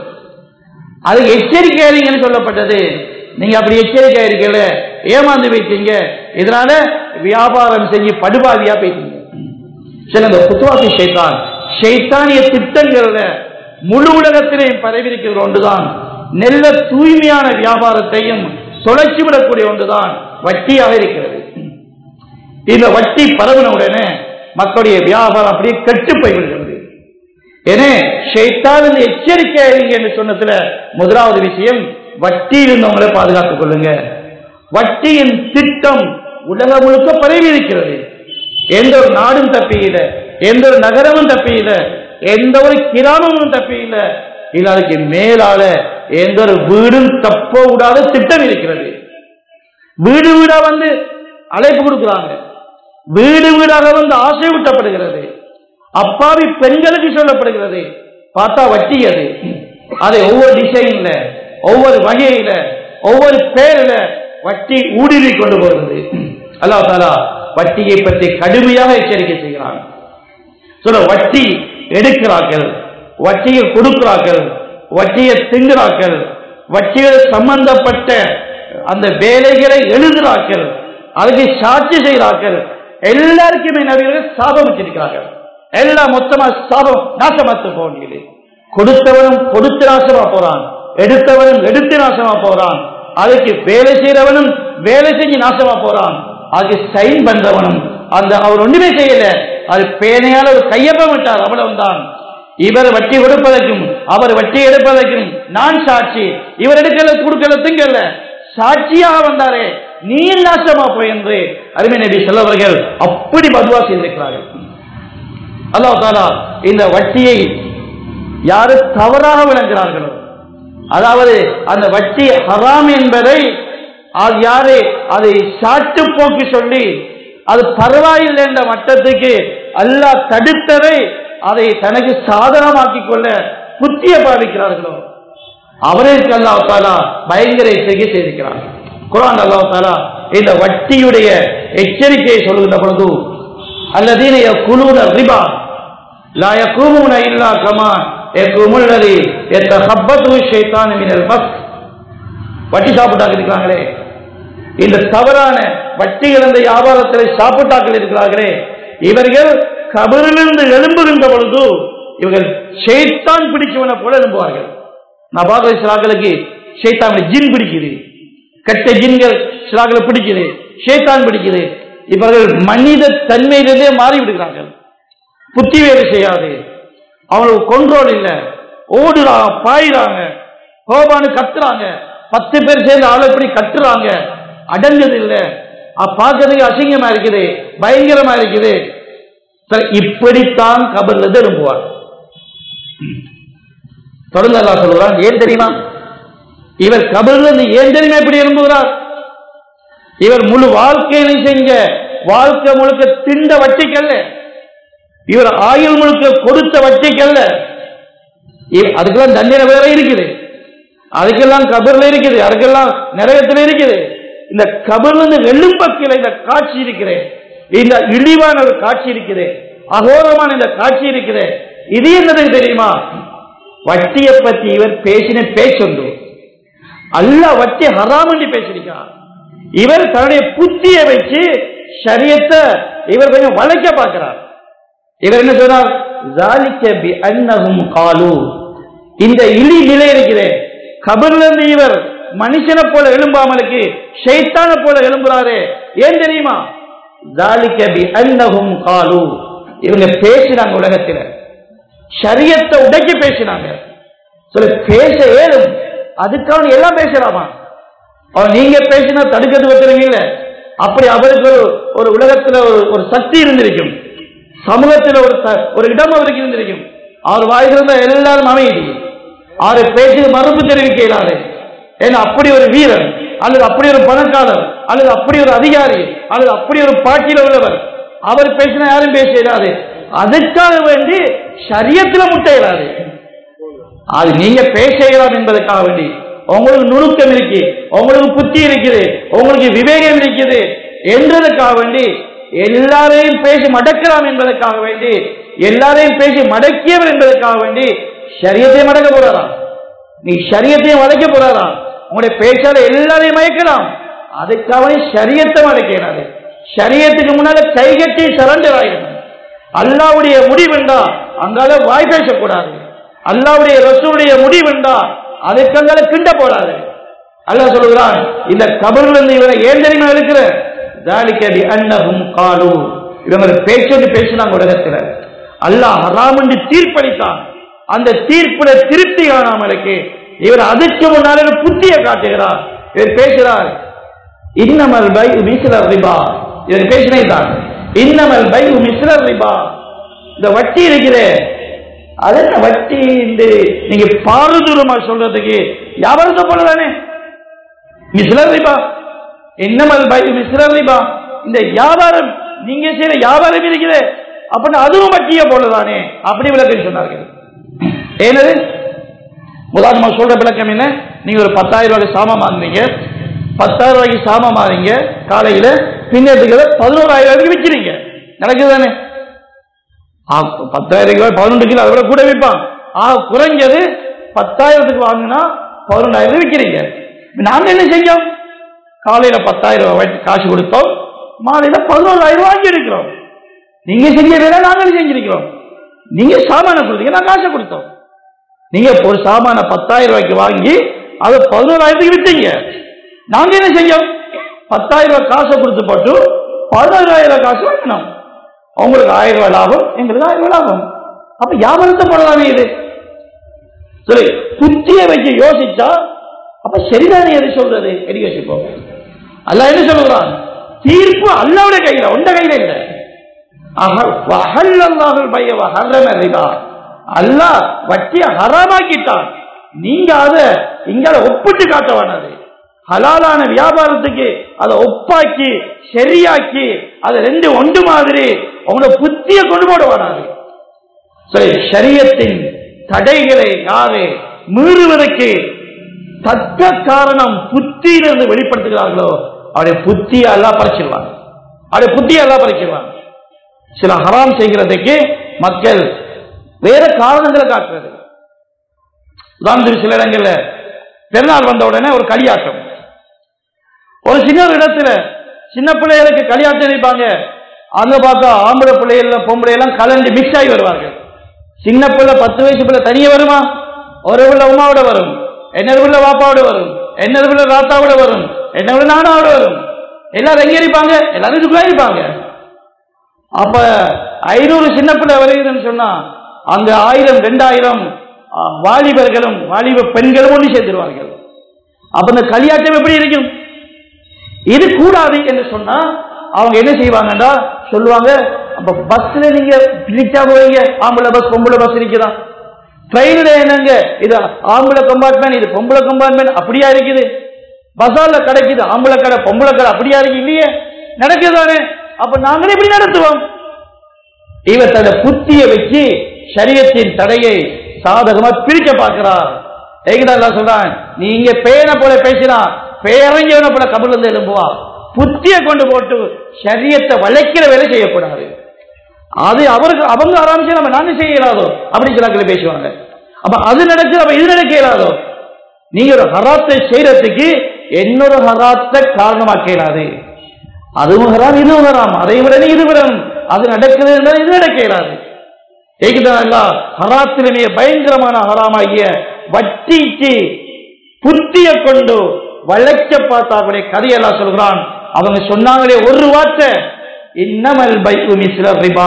அது எச்சரிக்கை அறிங்கன்னு சொல்லப்பட்டது நீங்க அப்படி எச்சரிக்கை இருக்கல ஏமாந்து வைத்தீங்க இதனால வியாபாரம் செஞ்சு படுபாவியா போயிட்டீங்க சில இந்த குத்துவாத்தி ஷைத்தான் ஷைத்தானிய திட்டங்கள்ல முழு உலகத்திலேயும் பரவிருக்கிற ஒன்றுதான் நெல்ல தூய்மையான வியாபாரத்தையும் தொலைச்சி விடக்கூடிய ஒன்றுதான் வட்டியாக இருக்கிறது இந்த வட்டி பரவின உடனே மக்களுடைய வியாபாரம் அப்படியே கெட்டு போய்விடுகிறது எனவே ஷைத்தான் எச்சரிக்கை அறிங்க என்று சொன்னதுல முதலாவது விஷயம் வட்டியில் இருந்தவங்களை பாதுகாத்துக் கொள்ளுங்க வட்டியின் திட்டம் உலகம் முழுக்க பரவி இருக்கிறது எந்த ஒரு நாடும் தப்பியில எந்த ஒரு நகரமும் தப்பியில எந்த ஒரு கிராமமும் தப்பியில இல்ல அதுக்கு மேலால எந்த ஒரு வீடும் தப்ப விடாத திட்டம் இருக்கிறது வீடு வீடா வந்து அழைப்பு கொடுக்கிறாங்க வீடு வீடாக வந்து ஆசை ஊட்டப்படுகிறது அப்பாவி பெண்களுக்கு சொல்லப்படுகிறது பார்த்தா வட்டி அது அதை ஒவ்வொரு டிசைன்ல ஒவ்வொரு வகையில ஒவ்வொரு பேரில வட்டி ஊடுருவி கொண்டு போகிறது அல்லாஹ் தாலா வட்டியை பற்றி கடுமையாக எச்சரிக்கை செய்கிறான் சொல்ல வட்டி எடுக்கிறார்கள் வட்டியை கொடுக்கிறார்கள் வட்டியை திங்குறார்கள் வட்டிகள் சம்பந்தப்பட்ட அந்த வேலைகளை எழுதுகிறார்கள் அதுக்கு சாட்சி செய்கிறார்கள் எல்லாருக்குமே நபிகள் சாபம் வச்சிருக்கிறார்கள் எல்லாம் மொத்தமா சாபம் நாசமாத்து போகிறது கொடுத்தவனும் கொடுத்து நாசமா போறான் எடுத்தவனும் எடுத்து நாசமா போறான் அதுக்கு வேலை செய்யறவனும் வேலை செஞ்சு நாசமா போறான் அதுக்கு சைன் பண்றவனும் அந்த அவர் ஒண்ணுமே செய்யல அது பேனையால் ஒரு கையப்பம் விட்டார் அவ்வளவுதான் இவர் வட்டி கொடுப்பதற்கும் அவர் வட்டி எடுப்பதற்கும் நான் சாட்சி இவர் எடுக்கல கொடுக்கல திங்கல்ல சாட்சியாக வந்தாரே நீ நாசமா போய் என்று அருமை நபி செல்லவர்கள் அப்படி பதுவா செய்திருக்கிறார்கள் அல்லாஹ் தாலா இந்த வட்டியை யாரு தவறாக விளங்குகிறார்களோ அதாவது அந்த வட்டி ஹராம் என்பதை அது யாரு அதை சாட்டு போக்கு சொல்லி அது பரவாயில்லை என்ற மட்டத்துக்கு அல்லாஹ் தடுத்ததை அதை தனக்கு சாதனமாக்கிக் கொள்ள புத்திய பாவிக்கிறார்களோ அவருக்கு அல்லாஹ் தாலா பயங்கர எச்சரிக்கை செய்திருக்கிறார் குரான் அல்லாஹ் தாலா இந்த வட்டியுடைய எச்சரிக்கையை சொல்லுகின்ற பொழுது அல்லதீன குழுன ரிபா லா யகூமுன இல்லா கமா யகூமுல் லதி யத்தஹப்பத்து ஷைத்தானு மினல் மஸ் வட்டி சாப்பிட்டாங்க இருக்கிறாங்களே இந்த தவறான வட்டி இழந்த வியாபாரத்தில் சாப்பிட்டாக்கள் இருக்கிறார்களே இவர்கள் கபரிலிருந்து எழும்புகின்ற பொழுது இவர்கள் ஷைத்தான் பிடிச்சவனை போல எழும்புவார்கள் நான் பார்க்கிற சிலாக்களுக்கு ஷைத்தான் ஜின் பிடிக்குது கெட்ட ஜின்கள் சிலாக்களை பிடிக்குது ஷைத்தான் பிடிக்குது இவர்கள் மனித தன்மையிலிருந்தே மாறி விடுகிறார்கள் புத்தி வேலை செய்யாது அவங்களுக்கு கொண்ட்ரோல் இல்லை ஓடுறாங்க பாயிறாங்க கோபானு கத்துறாங்க பத்து பேர் சேர்ந்து ஆளை எப்படி கட்டுறாங்க அடங்குது இல்ல அ- பார்க்கறதுக்கு அசிங்கமா இருக்குது பயங்கரமா இருக்குது சரி, இப்படித்தான் கபர்ல இருந்து எழும்புவார் தொடர்ந்து அல்லாஹ் சொல்கிறான் ஏன் தெரியுமா இவர் கபர்ல இருந்து ஏன் தெரியுமா இப்படி எழும்புகிறார் இவர் முழு வாழ்க்கையில செஞ்ச வாழ்க்கை முழுக்க திண்ட வட்டிக்கல்ல இவர் ஆயுள் முழுக்க கொடுத்த வட்டிக்கல்ல இ- அதுக்கெல்லாம் தண்டனை வேற இருக்குது அதுக்கெல்லாம் கபர்ல இருக்குது அதுக்கெல்லாம் நரகத்தில் இருக்குது இந்த கபர்ல இருந்து வெள்ளும்பக்கில இந்த காட்சி இருக்குது இந்த இழிவான ஒரு காட்சி இருக்குது அகோரமான இந்த காட்சி இருக்குது இது என்னது தெரியுமா வட்டியை பத்தி இவர் பேசின பேச்சுண்டு அல்ல வட்டி ஹராம் என்று பேசியிருக்கிறார் இவர் தன்னுடைய புத்தியை வச்சு சரியத்தை இவர் கொஞ்சம் வளைக்க பார்க்கிறார் இவர் என்ன சொன்னார் ذَلِكَ بِأَنَّهُمْ قَالُوا இந்த இழி நிலை இருக்கிறேன் கபர்ல இருந்து இவர் மனுஷனை போல எழும்பாமலுக்கு ஷைத்தான போல எழும்புறாரு ஏன் தெரியுமா ذَلِكَ بِأَنَّهُمْ قَالُوا இவங்க பேசினாங்க உலகத்துல ஷரியத்தை உடைக்கி பேசினாங்க சில பேச ஏதும் அதுக்காக எல்லாம் பேசலாமா அவன் நீங்க பேசினா தடுக்கிறது ஒருத்தருங்க இல்ல அப்படி அவருக்கு ஒரு ஒரு உலகத்துல ஒரு ஒரு சக்தி இருந்திருக்கும் சமூகத்தில் ஒரு ச- ஒரு இடம் அவருக்கு இருந்திருக்கும் அவர் வாய்ந்திருந்த எல்லாரும் அமைதி அவரை பேச்சு மறுப்பு தெரிவிக்க இயலாது ஏன்னா அப்படி ஒரு வீரன் அல்லது அப்படி ஒரு பணக்காரர் அல்லது அப்படி ஒரு அதிகாரி அல்லது அப்படி ஒரு பாட்டியில் உள்ளவர் அவர் பேசினா யாரும் பேச இயலாது அதுக்காக வேண்டி சரியத்துல முட்டை இயலாது அது நீங்க பேச இயலாம் என்பதற்காக வேண்டி உங்களுக்கு நுணுக்கம் இருக்கு உங்களுக்கு புத்தி இருக்குது உங்களுக்கு விவேகம் இருக்குது என்றதுக்காக வேண்டி எல்லாரையும் பேசி மடக்கலாம் என்பதற்காக வேண்டி எல்லாரையும் பேசி மடக்கியவர் என்பதற்காக வேண்டி சரியத்தை மடக்க போறாராம் நீ சரியத்தையும் வளைக்க போறாராம் உங்களுடைய பேச்சால எல்லாரையும் மயக்கலாம் அதுக்காக வேண்டி சரியத்தை மடக்கிறாரு சரியத்துக்கு முன்னால கைகட்டி சரண்டர் ஆயிடணும் அல்லாவுடைய முடிவெண்டா அங்கால வாய் பேசக்கூடாது அல்லாவுடைய ரசூலுடைய முடிவெண்டா அதுக்கங்கால கிண்ட போடாது அல்லாஹ் சொல்லுகிறான் இந்த கபர்ல இருந்து இவரை ஏன் தெரியுமா இருக்கிற தாலிக்கடி அன்னகும் காலு இவங்க பேச்சொன்று பேசினாங்க உலகத்துல அல்லாஹ் ஹராம் என்று தீர்ப்பளித்தான் அந்த தீர்ப்புல திருப்தி காணாமலுக்கு இவர் அதுக்கு முன்னாலே ஒரு புத்தியை காட்டுகிறார் இவர் பேசுகிறார் இன்னமல் பை மிஸ்லர் ரிபா இவர் பேசினே தான் இன்னமல் பை மிஸ்லர் ரிபா இந்த வட்டி இருக்கிறே அது என்ன வட்டி இந்த நீங்க பாரதூரமா சொல்றதுக்கு வியாபாரத்தை போலதானே மிஸ்லர் ரிபா இன்னமல் பை மிஸ்லர் ரிபா இந்த வியாபாரம் நீங்க செய்யற வியாபாரம் இருக்குது அப்படின்னா அதுவும் வட்டியை போலதானே அப்படி விளக்கம் சொன்னார்கள் ஏனது உதாரணமா சொல்ற விளக்கம் என்ன நீங்க ஒரு பத்தாயிரம் ரூபாய்க்கு சாமான் வாங்குறீங்க பத்தாயிரம் ரூபாய்க்கு சாமான் வாங்குறீங்க காலையில பின்னத்துக்கு பதினோராயிரம் ரூபாய்க்கு விற்கிறீங்க நடக்குது தானே பத்தாயிரம் ரூபாய் பதினொன்று கிலோ அதை விட கூட விற்பான் ஆ குறைஞ்சது பத்தாயிரத்துக்கு வாங்கினா பதினொன்றாயிரம் விற்கிறீங்க நாங்க என்ன செஞ்சோம் காலையில பத்தாயிரம் ரூபாய் காசு கொடுத்தோம் மாலையில பதினோராயிரம் வாங்கி இருக்கிறோம் நீங்க செஞ்ச வேலை நாங்களும் செஞ்சிருக்கிறோம் நீங்க சாமான கொடுத்தீங்க நான் காசை கொடுத்தோம் நீங்க ஒரு சாமான பத்தாயிரம் ரூபாய்க்கு வாங்கி அதை பதினோராயிரத்துக்கு வித்தீங்க நாங்க என்ன செஞ்சோம் பத்தாயிரம் ரூபாய் காசை கொடுத்து போட்டு பதினோராயிரம் ரூபாய் காசு வாங்கினோம் உங்களுக்கு ஆயிரம் ரூபாய் லாபம் எங்களுக்கு ஆயிரம் ரூபாய் லாபம் அப்ப வியாபாரத்தை போடலாமே இது சரி புத்தியை வச்சு யோசிச்சா அப்ப சரிதானே எது சொல்றது எடி யோசிப்போம் அல்ல என்ன சொல்லுகிறான் தீர்ப்பு அல்லாவுடைய கையில உண்ட கையில இல்லை அல்லாஹ் வட்டிய ஹராமாக்கிட்டான் நீங்க அத இங்க ஒப்பிட்டு காட்ட வேணாது ஹலாலான வியாபாரத்துக்கு அதை ஒப்பாக்கி சரியாக்கி அதை ரெண்டு ஒன்று மாதிரி உங்களோட புத்திய கொண்டு போட வேணாது சரி ஷரியத்தின் தடைகளை யாரு மீறுவதற்கு தக்க காரணம் புத்தியிலிருந்து வெளிப்படுத்துகிறார்களோ அவருடைய புத்தியை எல்லாம் பறிச்சிருவாங்க அவருடைய புத்தியை எல்லாம் பறிச்சிருவாங்க சில ஹராம் செய்கிறதுக்கு மக்கள் வேற காரணங்களை காட்டுறது உதாரணத்துக்கு சில இடங்கள்ல பெருநாள் வந்த உடனே ஒரு களியாட்டம் ஒரு சின்ன ஒரு இடத்துல சின்ன பிள்ளைகளுக்கு களியாட்டம் நினைப்பாங்க அங்க பார்க்க ஆம்பளை பிள்ளைகள் பொம்பளை எல்லாம் கலந்து மிக்ஸ் ஆகி வருவார்கள் சின்ன பிள்ளை பத்து வயசு பிள்ளை தனியே வருமா ஒரு பிள்ளை உமாவோட வரும் என்னது பிள்ளை வாப்பாவோட வரும் என்னது பிள்ளை ராத்தாவோட வரும் என்ன பிள்ளை நானாவோட வரும் எல்லாரும் எங்க இருப்பாங்க எல்லாரும் இதுக்குள்ள இருப்பாங்க அப்ப ஐநூறு சின்ன பிள்ளை வருகிறதுன்னு சொன்னா அங்க ஆயிரம் ரெண்டாயிரம் ஆ, வாலிபர்களும் வாலிப பெண்களும் ஒன்று சேர்ந்துருவார்கள் அப்ப இந்த கலியாட்டம் எப்படி இருக்கும் இது கூடாது என்று சொன்னா அவங்க என்ன செய்வாங்கன்னா சொல்லுவாங்க அப்ப பஸ்ல நீங்க பிரிச்சா போவீங்க ஆம்பளை பஸ் பொம்பளை பஸ் இருக்குதான் ட்ரெயின்ல என்னங்க இது ஆம்பளை கம்பார்ட்மெண்ட் இது பொம்பளை கம்பார்ட்மெண்ட் அப்படியா இருக்குது பசார்ல கிடைக்குது ஆம்பளை கடை பொம்பளை கடை அப்படியா இருக்கு இல்லையே நடக்குதானே அப்ப நாங்களே இப்படி நடத்துவோம் இவர் தன்னை புத்திய வச்சு சரியத்தின் தடையை சாதகமா பிரிக்க பார்க்கிறார் ஏகிதான் சொல்றான் நீங்க பேனை போல பேசினா பேரஞ்சவனை போல கபல் வந்து எழும்புவா புத்திய கொண்டு போட்டு சரியத்தை வளைக்கிற வேலை செய்யக்கூடாது அது அவருக்கு அவங்க ஆரம்பிச்சு நம்ம நானே செய்ய இயலாதோ அப்படி சில பேசுவாங்க அப்ப அது நடக்குது அப்ப இது நடக்க இயலாதோ நீங்க ஒரு ஹராத்தை செய்யறதுக்கு இன்னொரு ஹராத்தை காரணமாக்க இயலாது அதுவும் ஹராம் இதுவும் ஹராம் அதை விட நீ இது விடணும் அது நடக்குது என்றால் இது நடக்க இயலாது ஏகிதான் ஹராத்திலுமே பயங்கரமான ஹராமாகிய வட்டிக்கு புத்திய கொண்டு வளைக்க பார்த்தார்களே கதையெல்லாம் சொல்கிறான் அவங்க சொன்னாங்களே ஒரு வார்த்தை இன்னமல் பைக்கு மிஸ்ல ரிபா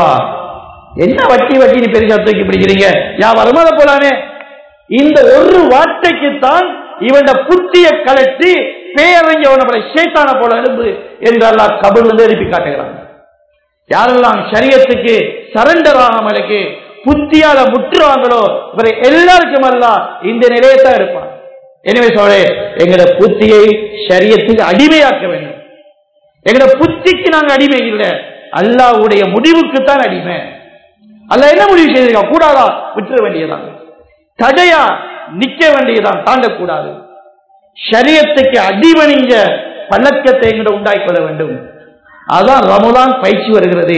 என்ன வட்டி வட்டி நீ பெருசா தூக்கி பிடிக்கிறீங்க யா வருமாத போலானே இந்த ஒரு வார்த்தைக்கு தான் இவன் புத்திய கலட்டி பேரஞ்சவனை சேத்தான போல எழுப்பு என்று அல்லாஹ் கபல் வந்து எழுப்பி காட்டுகிறான் யாரெல்லாம் சரியத்துக்கு சரண்டர் ஆகாமலுக்கு புத்தியால முற்றுவாங்களோ இவரை எல்லாருக்கும் அல்ல இந்த நிலையத்தான் இருப்பான் எனவே சோழே எங்கட புத்தியை சரியத்துக்கு அடிமையாக்க வேண்டும் எங்கட புத்திக்கு நாங்க அடிமை இல்லை அல்லாவுடைய முடிவுக்கு தான் அடிமை அல்ல என்ன முடிவு செய்திருக்கா கூடாதா விட்டுற வேண்டியதான் தடையா நிக்க வேண்டியதான் தாண்டக்கூடாது சரியத்துக்கு அடிவணிஞ்ச பழக்கத்தை எங்கிட்ட உண்டாக்கி கொள்ள வேண்டும் அதான் ரமலான் பயிற்சி வருகிறது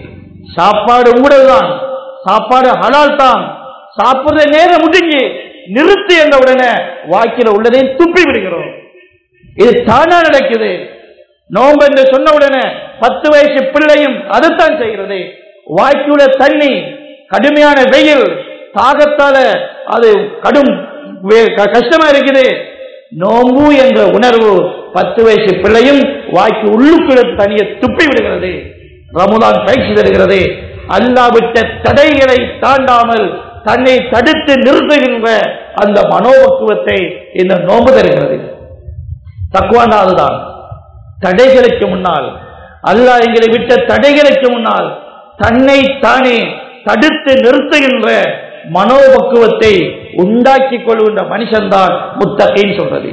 சாப்பாடு ஊடல்தான் சாப்பாடு ஹலால் தான் சாப்பிடுற நேரம் முடிஞ்சு நிறுத்து என்ற உடனே வாக்கில உள்ளதை துப்பி விடுகிறோம் இது தானா நடக்குது நோம்பு என்று சொன்ன உடனே பத்து வயசு பிள்ளையும் அதுதான் செய்கிறது வாய்க்குள்ள தண்ணி கடுமையான வெயில் தாகத்தால அது கடும் வே- க- கஷ்டமா இருக்குது நோம்பு என்ற உணர்வு பத்து வயசு பிள்ளையும் வாய்க்கு உள்ளுக்குள்ள தனியை துப்பி விடுகிறது ரமுதான் பயிற்சி தருகிறது அல்லாஹ் விட்ட தடைகளை தாண்டாமல் தன்னை தடுத்து நிறுத்துகின்ற அந்த மனோபக்குவத்தை இந்த நோம்பு தருகிறது தக்குவாண்டா அதுதான் தடைகளுக்கு முன்னால் அல்லாஹ் எங்களை விட்ட தடைகளுக்கு முன்னால் தன்னை தானே தடுத்து நிறுத்துகின்ற மனோபக்குவத்தை உண்டாக்கிக் கொள்கின்ற மனுஷன்தான் முத்தகைன்னு சொல்றது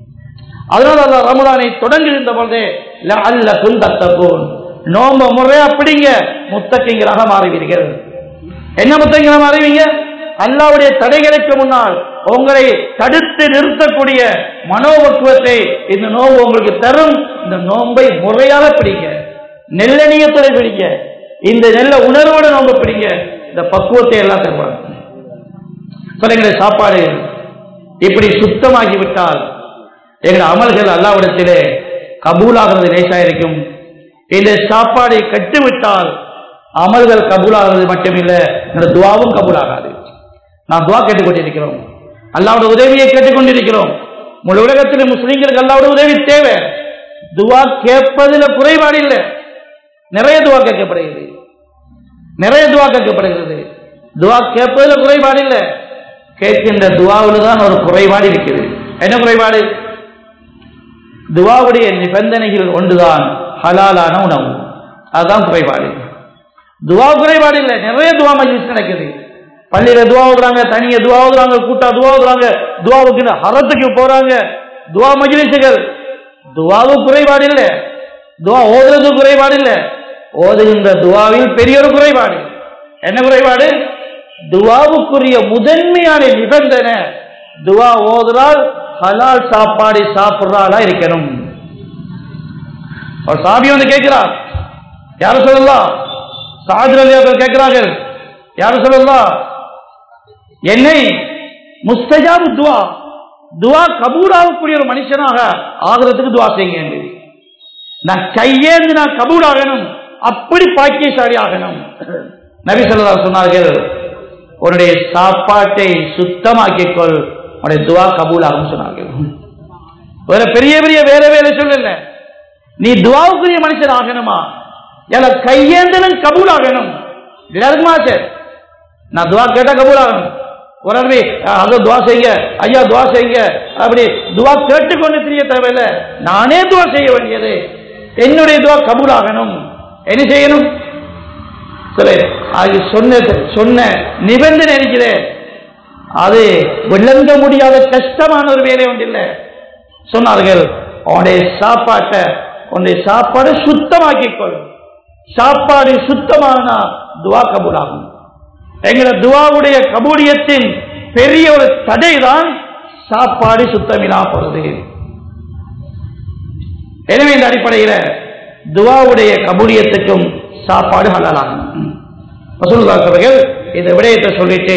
அதனால அல்லாஹ் ரமலானை தொடங்குகின்ற பொழுதே அல்ல குந்தத்தகோன் நோம்ப முறையா பிடிங்க முத்தகைங்களாக மாறுவீர்கள் என்ன முத்தகைங்களாக மாறுவீங்க அல்லாவுடைய தடைகளுக்கு முன்னால் உங்களை தடுத்து நிறுத்தக்கூடிய மனோபக்குவத்தை இந்த நோம்பு உங்களுக்கு தரும் இந்த நோன்பை முறையாக பிடிங்க நெல்லணியத்துறை பிடிங்க இந்த நெல்ல உணர்வோட நோம்பு பிடிங்க இந்த பக்குவத்தை எல்லாம் தருவாங்க பிள்ளைங்களை சாப்பாடு இப்படி சுத்தமாகி விட்டால் எங்கள் அமல்கள் அல்லாவிடத்திலே கபூலாகிறது லேசா இருக்கும் இந்த சாப்பாடை கட்டுவிட்டால் அமல்கள் கபூலாகிறது மட்டுமில்ல இந்த துவாவும் கபூலாகாது நாம் துவா கேட்டுக்கொண்டிருக்கிறோம் அல்லாவோட உதவியை கேட்டுக்கொண்டிருக்கிறோம் முழு உலகத்தில் முஸ்லீம்களுக்கு அல்லாவோட உதவி தேவை துவா கேட்பதில் குறைபாடு இல்லை நிறைய துவா கேட்கப்படுகிறது நிறைய துவா கேட்கப்படுகிறது துவா கேட்பதில் குறைபாடு இல்லை கேட்கின்ற துவாவில் தான் ஒரு குறைபாடு இருக்கிறது என்ன குறைபாடு துவாவுடைய நிபந்தனைகள் ஒன்றுதான் ஹலாலான உணவு அதுதான் குறைபாடு துவா குறைபாடு இல்லை நிறைய துவா மஜ்லிஸ் நடக்குது பள்ளியில துவா ஓதுறாங்க தனிய துவா ஓதுறாங்க கூட்டா துவா ஓதுறாங்க துவாவுக்கு ஹரத்துக்கு போறாங்க துவா மஜ்லிஸுகள் துவாவு குறைபாடு இல்லை துவா ஓதுறது குறைபாடு இல்லை ஓதுகின்ற துவாவில் பெரிய ஒரு குறைபாடு என்ன குறைபாடு துவாவுக்குரிய முதன்மையான நிபந்தனை துவா ஓதுறால் ஹலால் சாப்பாடு சாப்பிடுறாளா இருக்கணும் ஒரு சாபி வந்து கேட்கிறார் யார சொல்லலாம் சாஜர் கேட்கிறார்கள் யார சொல்லலாம் என்னை முஸ்தஜாபு துவா துவா கபூலாகக்கூடிய ஒரு மனுஷனாக ஆகிறதுக்கு துவா செய்யுங்க என்று. நான் கையேந்து நான் கபூல் ஆகணும் அப்படி பாக்கியசாலி ஆகணும் நபி சொல்லா சொன்னார்கள் உன்னுடைய சாப்பாட்டை சுத்தமாக்கிக் கொள் உன்னுடைய துவா கபூல் ஆகும் சொன்னார்கள் வேற பெரிய பெரிய வேற வேலை சொல்லல நீ துவாவுக்குரிய மனுஷன் ஆகணுமா எல கையேந்தனும் கபூல் ஆகணும் எல்லாருக்குமா சார் நான் துவா கேட்டா கபூல் ஆகணும் உடனே அங்க துவா செய்யுங்க ஐயா துவா செய்யுங்க அப்படி துவா கேட்டுக்கொண்டு தெரிய தேவையில்லை நானே துவா செய்ய வேண்டியது என்னுடைய துவா கபூல் ஆகணும் என்ன செய்யணும் சொல்லு அது சொன்ன சொன்ன நிபந்தனை இருக்கிறே அது விளங்க முடியாத கஷ்டமான ஒரு வேலை ஒன்று இல்லை சொன்னார்கள் உன்னுடைய சாப்பாட்டை உன்னுடைய சாப்பாடு சுத்தமாக்கிக் கொள் சாப்பாடு சுத்தமானா துவா கபூலாகும் எங்கள துவாவுடைய கபூலியத்தின் பெரிய ஒரு தடை தான் சாப்பாடு சுத்தமில்லா போறது எனவே இந்த அடிப்படையில் துவாவுடைய கபூலியத்துக்கும் சாப்பாடு ஹலாலாகும் வசூல்கள் இந்த விடயத்தை சொல்லிட்டு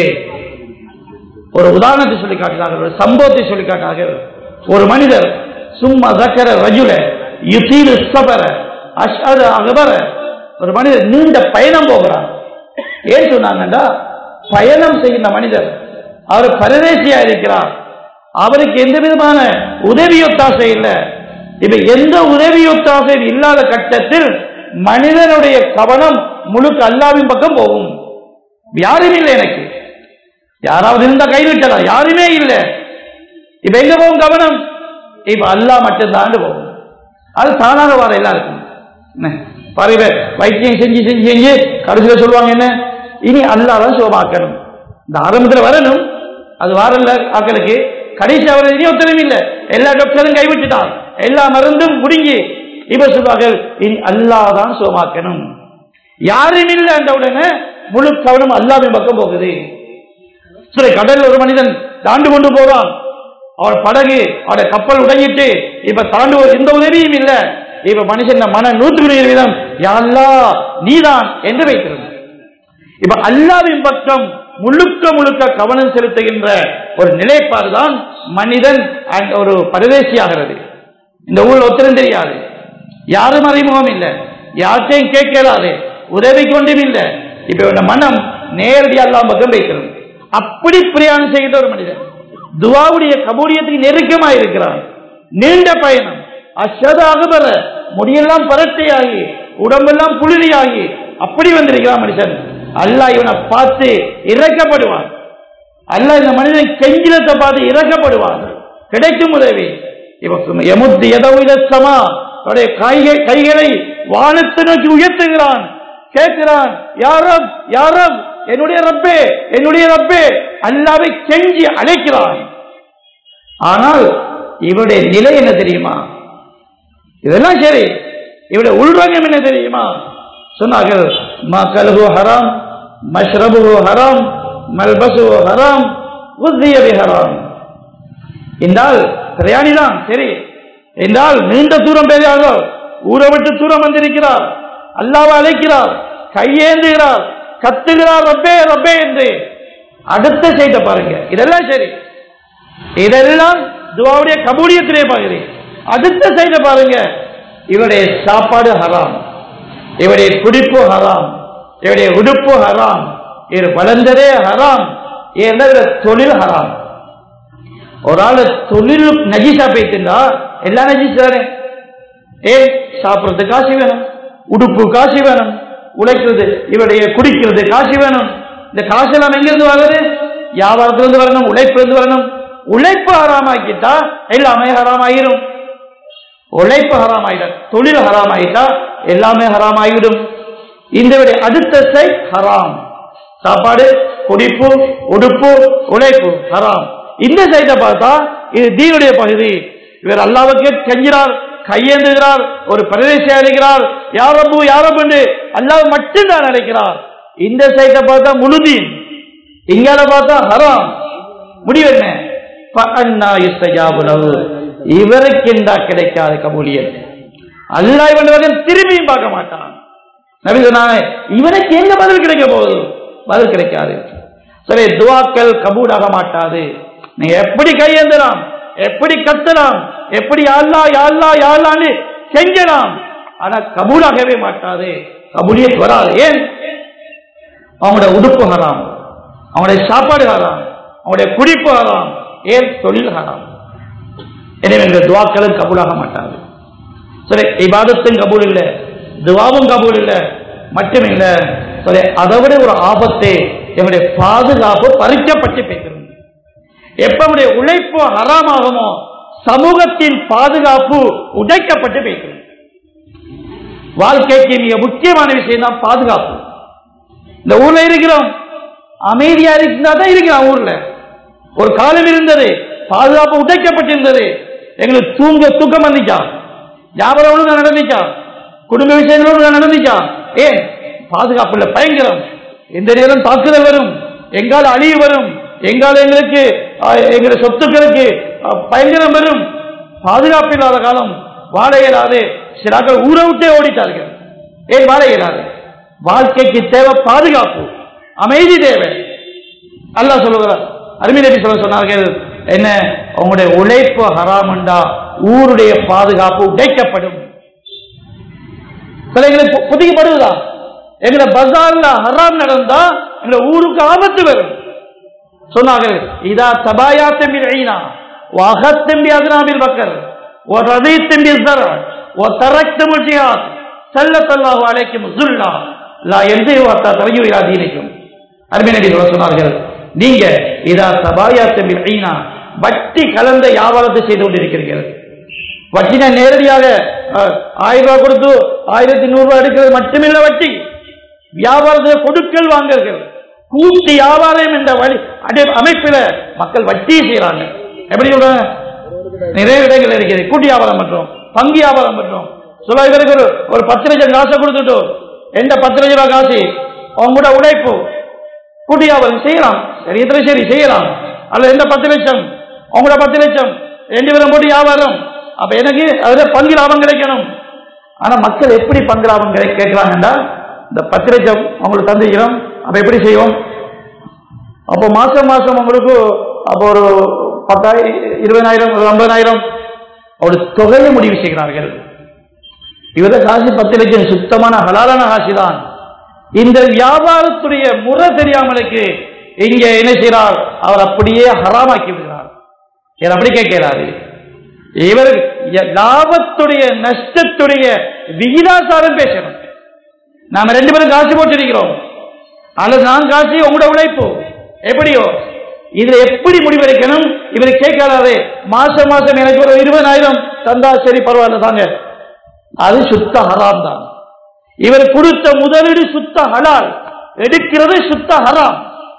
ஒரு உதாரணத்தை சொல்லி காட்டினார்கள் ஒரு சம்பவத்தை சொல்லி காட்டினார்கள் ஒரு மனிதர் சும்மா தக்கர ரஜுல யுத்தீரு சபர அஷத அகபர ஒரு மனிதர் நீண்ட பயணம் போகிறார் ஏன் சொன்னாங்கண்டா பயணம் செய்கின்ற மனிதர் அவர் பரதேசியா இருக்கிறார் அவருக்கு எந்த விதமான உதவி ஒத்தாசை இல்லை இப்ப எந்த உதவி ஒத்தாசை இல்லாத கட்டத்தில் மனிதனுடைய கவனம் முழுக்க அல்லாவின் பக்கம் போகும் யாரும் இல்லை எனக்கு யாராவது இருந்தா கைவிட்டலாம் யாருமே இல்லை இப்ப எங்க போகும் கவனம் இப்ப அல்லா மட்டும்தான் போகும் அது தானாக வர எல்லாருக்கும் என்ன? பாருங்க வைத்தியம் செஞ்சு செஞ்சு செஞ்சு கடைசியில் சொல்லுவாங்க என்ன இனி அல்லாதான் சுகமாக்கணும் இந்த ஆரம்பத்தில் வரணும் அது வாரல்ல ஆக்களுக்கு கடைசி அவர் இனி ஒத்தரும் இல்லை எல்லா டாக்டரும் கைவிட்டுட்டான் எல்லா மருந்தும் முடிங்கி இப்ப சொல்வார்கள் இனி அல்லாதான் சுகமாக்கணும் யாரும் இல்லை என்ற உடனே முழு கவனம் அல்லாவின் பக்கம் போகுது சரி கடல்ல ஒரு மனிதன் தாண்டு கொண்டு போறான் அவன் படகு அவன் கப்பல் உடைஞ்சிட்டு இப்ப தாண்டுவோர் எந்த உதவியும் இல்ல இப்ப மனுஷன் மன நூற்றுக்கு நூறு வீதம் யாழ்லா நீதான் என்று வைக்கிறது இப்ப அல்லாவின் பக்கம் முழுக்க முழுக்க கவனம் செலுத்துகின்ற ஒரு நிலைப்பாடு தான் மனிதன் அங்க ஒரு பரதேசியாகிறது இந்த ஊர்ல ஒத்தரும் தெரியாது யாரும் அறிமுகம் இல்லை யார்கிட்டையும் கேட்கலாது உதவி கொண்டும் இல்லை இப்ப இவன மனம் நேரடியாக அல்லாம் பக்கம் வைக்கிறது அப்படி பிரயாணம் செய்கிற ஒரு மனிதன் துவாவுடைய கபூலியத்துக்கு நெருக்கமா இருக்கிறான் நீண்ட பயணம் அஷத அகபர முடியெல்லாம் பரட்டையாகி உடம்பெல்லாம் புழுதியாகி அப்படி வந்திருக்கிறான் மனுஷன் அல்லாஹ் இவனை பார்த்து இறக்கப்படுவான் அல்லாஹ் இந்த மனிதன் கெஞ்சிலத்தை பார்த்து இறக்கப்படுவான் கிடைக்கும் உதவி இவக்கு எமுத்து எதவிதமா அவருடைய கைகள் கைகளை வானத்தை நோக்கி உயர்த்துகிறான் கேட்கிறான் யாரம் யாரம் என்னுடைய ரப்பே என்னுடைய ரப்பே அல்லாவை கெஞ்சி அழைக்கிறான் ஆனால் இவருடைய நிலை என்ன தெரியுமா இதெல்லாம் சரி இவருடைய உள்ரங்கம் என்ன தெரியுமா சொன்னார்கள் மக்களுகு ஹராம் மஷ்ரபு ஹராம் மல்பசு ஹராம் உத்தியபி ஹராம் என்றால் பிரயாணிதான் சரி என்றால் நீண்ட தூரம் பெரியாக ஊரை விட்டு தூரம் வந்திருக்கிறார் அல்லாவை அழைக்கிறார் கையேந்துகிறார் கத்துகிறார் ரப்பே ரப்பே என்று அடுத்த செய்த பாருங்க இதெல்லாம் சரி இதெல்லாம் துவாவுடைய கபூலியத்திலே பார்க்கிறேன் அடுத்த செய்த பாருங்க இவருடைய சாப்பாடு ஹராம் இவருடைய குடிப்பு ஹராம் இவருடைய உடுப்பு ஹராம் இவர் வளர்ந்ததே ஹராம் ஏன்னா தொழில் ஹராம் ஒரு ஆள் தொழில் நஜீசா போய்த்திருந்தா எல்லா நஜீஸ் தானே ஏன் சாப்பிடுறது காசு வேணும் உடுப்பு காசு வேணும் உழைக்கிறது இவருடைய குடிக்கிறது காசு வேணும் இந்த காசு எல்லாம் எங்கிருந்து வருது வியாபாரத்திலிருந்து வரணும் உழைப்பிலிருந்து வரணும் உழைப்பு ஹராமாக்கிட்டா எல்லாமே ஹராமாயிரும் உழைப்பு ஹராமாயிடும் தொழில் ஹராமாயிட்டா எல்லாமே ஹராமாயிடும் இந்த விட அடுத்த சை ஹராம் சாப்பாடு குடிப்பு உடுப்பு உழைப்பு ஹராம் இந்த சைட்டை பார்த்தா இது தீனுடைய பகுதி இவர் அல்லாவுக்கு கெஞ்சிறார் கையேந்துகிறார் ஒரு பிரதேசியா இருக்கிறார் யாரப்பு யாரப்பு அல்லாஹ் மட்டும்தான் நினைக்கிறார் இந்த சைட்டை பார்த்தா முழுதீன் இங்கால பார்த்தா ஹராம் முடிவு என்ன ஃபஅன்னா யுஸ்தஜாபு லஹு. இவருக்கு என்றா கிடைக்காது கபூலியத் அல்லாஹ் இவன் பக்கம் திரும்பியும் பார்க்க மாட்டான் நபி சொன்னாங்க இவனுக்கு எங்க பதில் கிடைக்க போகுது பதில் கிடைக்காது சரி துவாக்கள் கபூலாக மாட்டாது நீங்க எப்படி கையேந்தலாம் எப்படி கத்தலாம் எப்படி அல்லா யாழ்லா யாழ்லான்னு செஞ்சலாம் ஆனா கபூலாகவே மாட்டாது கபூலியத் வராது ஏன் அவங்களோட உடுப்பு ஹராம் அவங்களுடைய சாப்பாடு ஹராம் அவங்களுடைய குடிப்பு ஹராம் ஏன் தொழில் ஹராம் எனவே இந்த துவாக்களும் கபூலாக மாட்டாது சரி இபாதத்தும் கபூல் இல்லை துவாவும் கபூல் இல்லை மட்டும் இல்லை சரி அதை விட ஒரு ஆபத்து எங்களுடைய பாதுகாப்பு பறிக்கப்பட்டு பேசுகிறோம் எப்ப நம்முடைய உழைப்பு ஹராமாகுமோ சமூகத்தின் பாதுகாப்பு உடைக்கப்பட்டு பேசுகிறோம் வாழ்க்கைக்கு மிக முக்கியமான விஷயம் தான் பாதுகாப்பு இந்த ஊர்ல இருக்கிறோம் அமைதியா இருந்தா தான் இருக்கிறோம் ஊர்ல ஒரு காலம் இருந்தது பாதுகாப்பு உடைக்கப்பட்டிருந்தது எங்களுக்கு தூங்க தூக்கம் வந்துச்சா வியாபாரம் ஒழுங்கா நடந்துச்சா குடும்ப விஷயங்கள் ஒழுங்கா நடந்துச்சா ஏன் பாதுகாப்பு இல்ல பயங்கரம் எந்த நேரம் தாக்குதல் வரும் எங்கால அழிவு வரும் எங்கால எங்களுக்கு அஹ், எங்களுடைய சொத்துக்களுக்கு அஹ், பயங்கரம் வரும் பாதுகாப்பு இல்லாத காலம் வாழ இயலாது சிலாக்கள் ஊரை விட்டே ஓடிட்டார்கள் ஏன் வாழ இயலாது வாழ்க்கைக்கு தேவை பாதுகாப்பு அமைதி தேவை அல்லாஹ் சொல்லுகிறார் அருமை நபி சொல்ல சொன்னார்கள் என்ன உங்களுடைய உழைப்பு ஹராமண்டா ஊருடைய பாதுகாப்பு உடைக்கப்படும் சில எங்களுக்கு பு- புதிக்கப்படுவதா எங்களை பஜார்ல ஹராம் நடந்தா எங்க ஊருக்கு ஆபத்து வரும் சொன்னார்கள் இதா தபாயா தம்பில் ஐனா வகத் தம்பி அதனாபில் பக்கர் ஒரு ரதை தம்பி சர ஒரு தரக் தமிழ் ஜிஹாத் சல்லத்தல்லாஹு அலைக்கும் ஜுல்லா லா எந்த வார்த்தா தலையு இராதீனிக்கும் அருமை நபி சொல்ல சொன்னார்கள் நீங்க இதா தபாயா தம்பில் ஐனா வட்டி கலந்த வியாபாரத்தை செய்து கொண்டிருக்கிறீர்கள் வட்டினா நேரடியாக அஹ், ஆயிரம் ரூபாய் கொடுத்து ஆயிரத்தி நூறு ரூபாய் எடுக்கிறது மட்டுமில்ல வட்டி வியாபாரத்தில் கொடுக்கல் வாங்கல்கள் கூட்டு வியாபாரம் என்ற வழி அடை அமைப்பில மக்கள் வட்டி செய்யறாங்க எப்படி சொல்றாங்க நிறைய இடங்கள் இருக்கிறது கூட்டு வியாபாரம் பண்றோம் பங்கு வியாபாரம் பண்றோம் சில பேருக்கு ஒரு ஒரு பத்து லட்சம் காசை கொடுத்துட்டு எந்த பத்து லட்சம் ரூபாய் காசு அவங்க கூட உழைப்பு கூட்டு வியாபாரம் செய்யலாம் சரியத்துல சரி செய்யலாம் அல்ல எந்த பத்து லட்சம் அவங்களோட பத்து லட்சம் ரெண்டு பேரும் போட்டு வியாபாரம் அப்ப எனக்கு அதுல பங்கு லாபம் கிடைக்கணும் ஆனா மக்கள் எப்படி பங்கு லாபம் கிடை கேட்கிறாங்கன்னா இந்த பத்து லட்சம் அவங்களுக்கு தந்திக்கிறோம் அப்ப எப்படி செய்வோம் அப்போ மாசம் மாசம் உங்களுக்கு அப்போ ஒரு பத்தாயிரம் இருபதாயிரம் ஒரு ஐம்பதாயிரம் ஒரு தொகையை முடிவு செய்கிறார்கள் இவர காசு பத்து லட்சம் சுத்தமான ஹலாலான காசு தான் இந்த வியாபாரத்துடைய முறை தெரியாமலுக்கு இங்க என்ன செய்கிறார் அவர் அப்படியே ஹராமாக்கி விடுகிறார் இவர் அப்படி கேட்கிறாரு இவர் ய- லாபத்துடைய நஷ்டத்துடைய விகிதாசாரம் பேசணும் நாம ரெண்டு பேரும் காசு போட்டிருக்கிறோம் அல்லது நான் காசு உங்களோட உழைப்பு எப்படியோ இதுல எப்படி முடிவெடுக்கணும் இவர் கேட்காதாரு மாசம் மாசம் எனக்கு ஒரு இருபதாயிரம் தந்தா சரி பரவாயில்ல தாங்க அது சுத்த ஹராம் தான் இவர் கொடுத்த முதலீடு சுத்த ஹலால் எடுக்கிறது சுத்த ஹராம்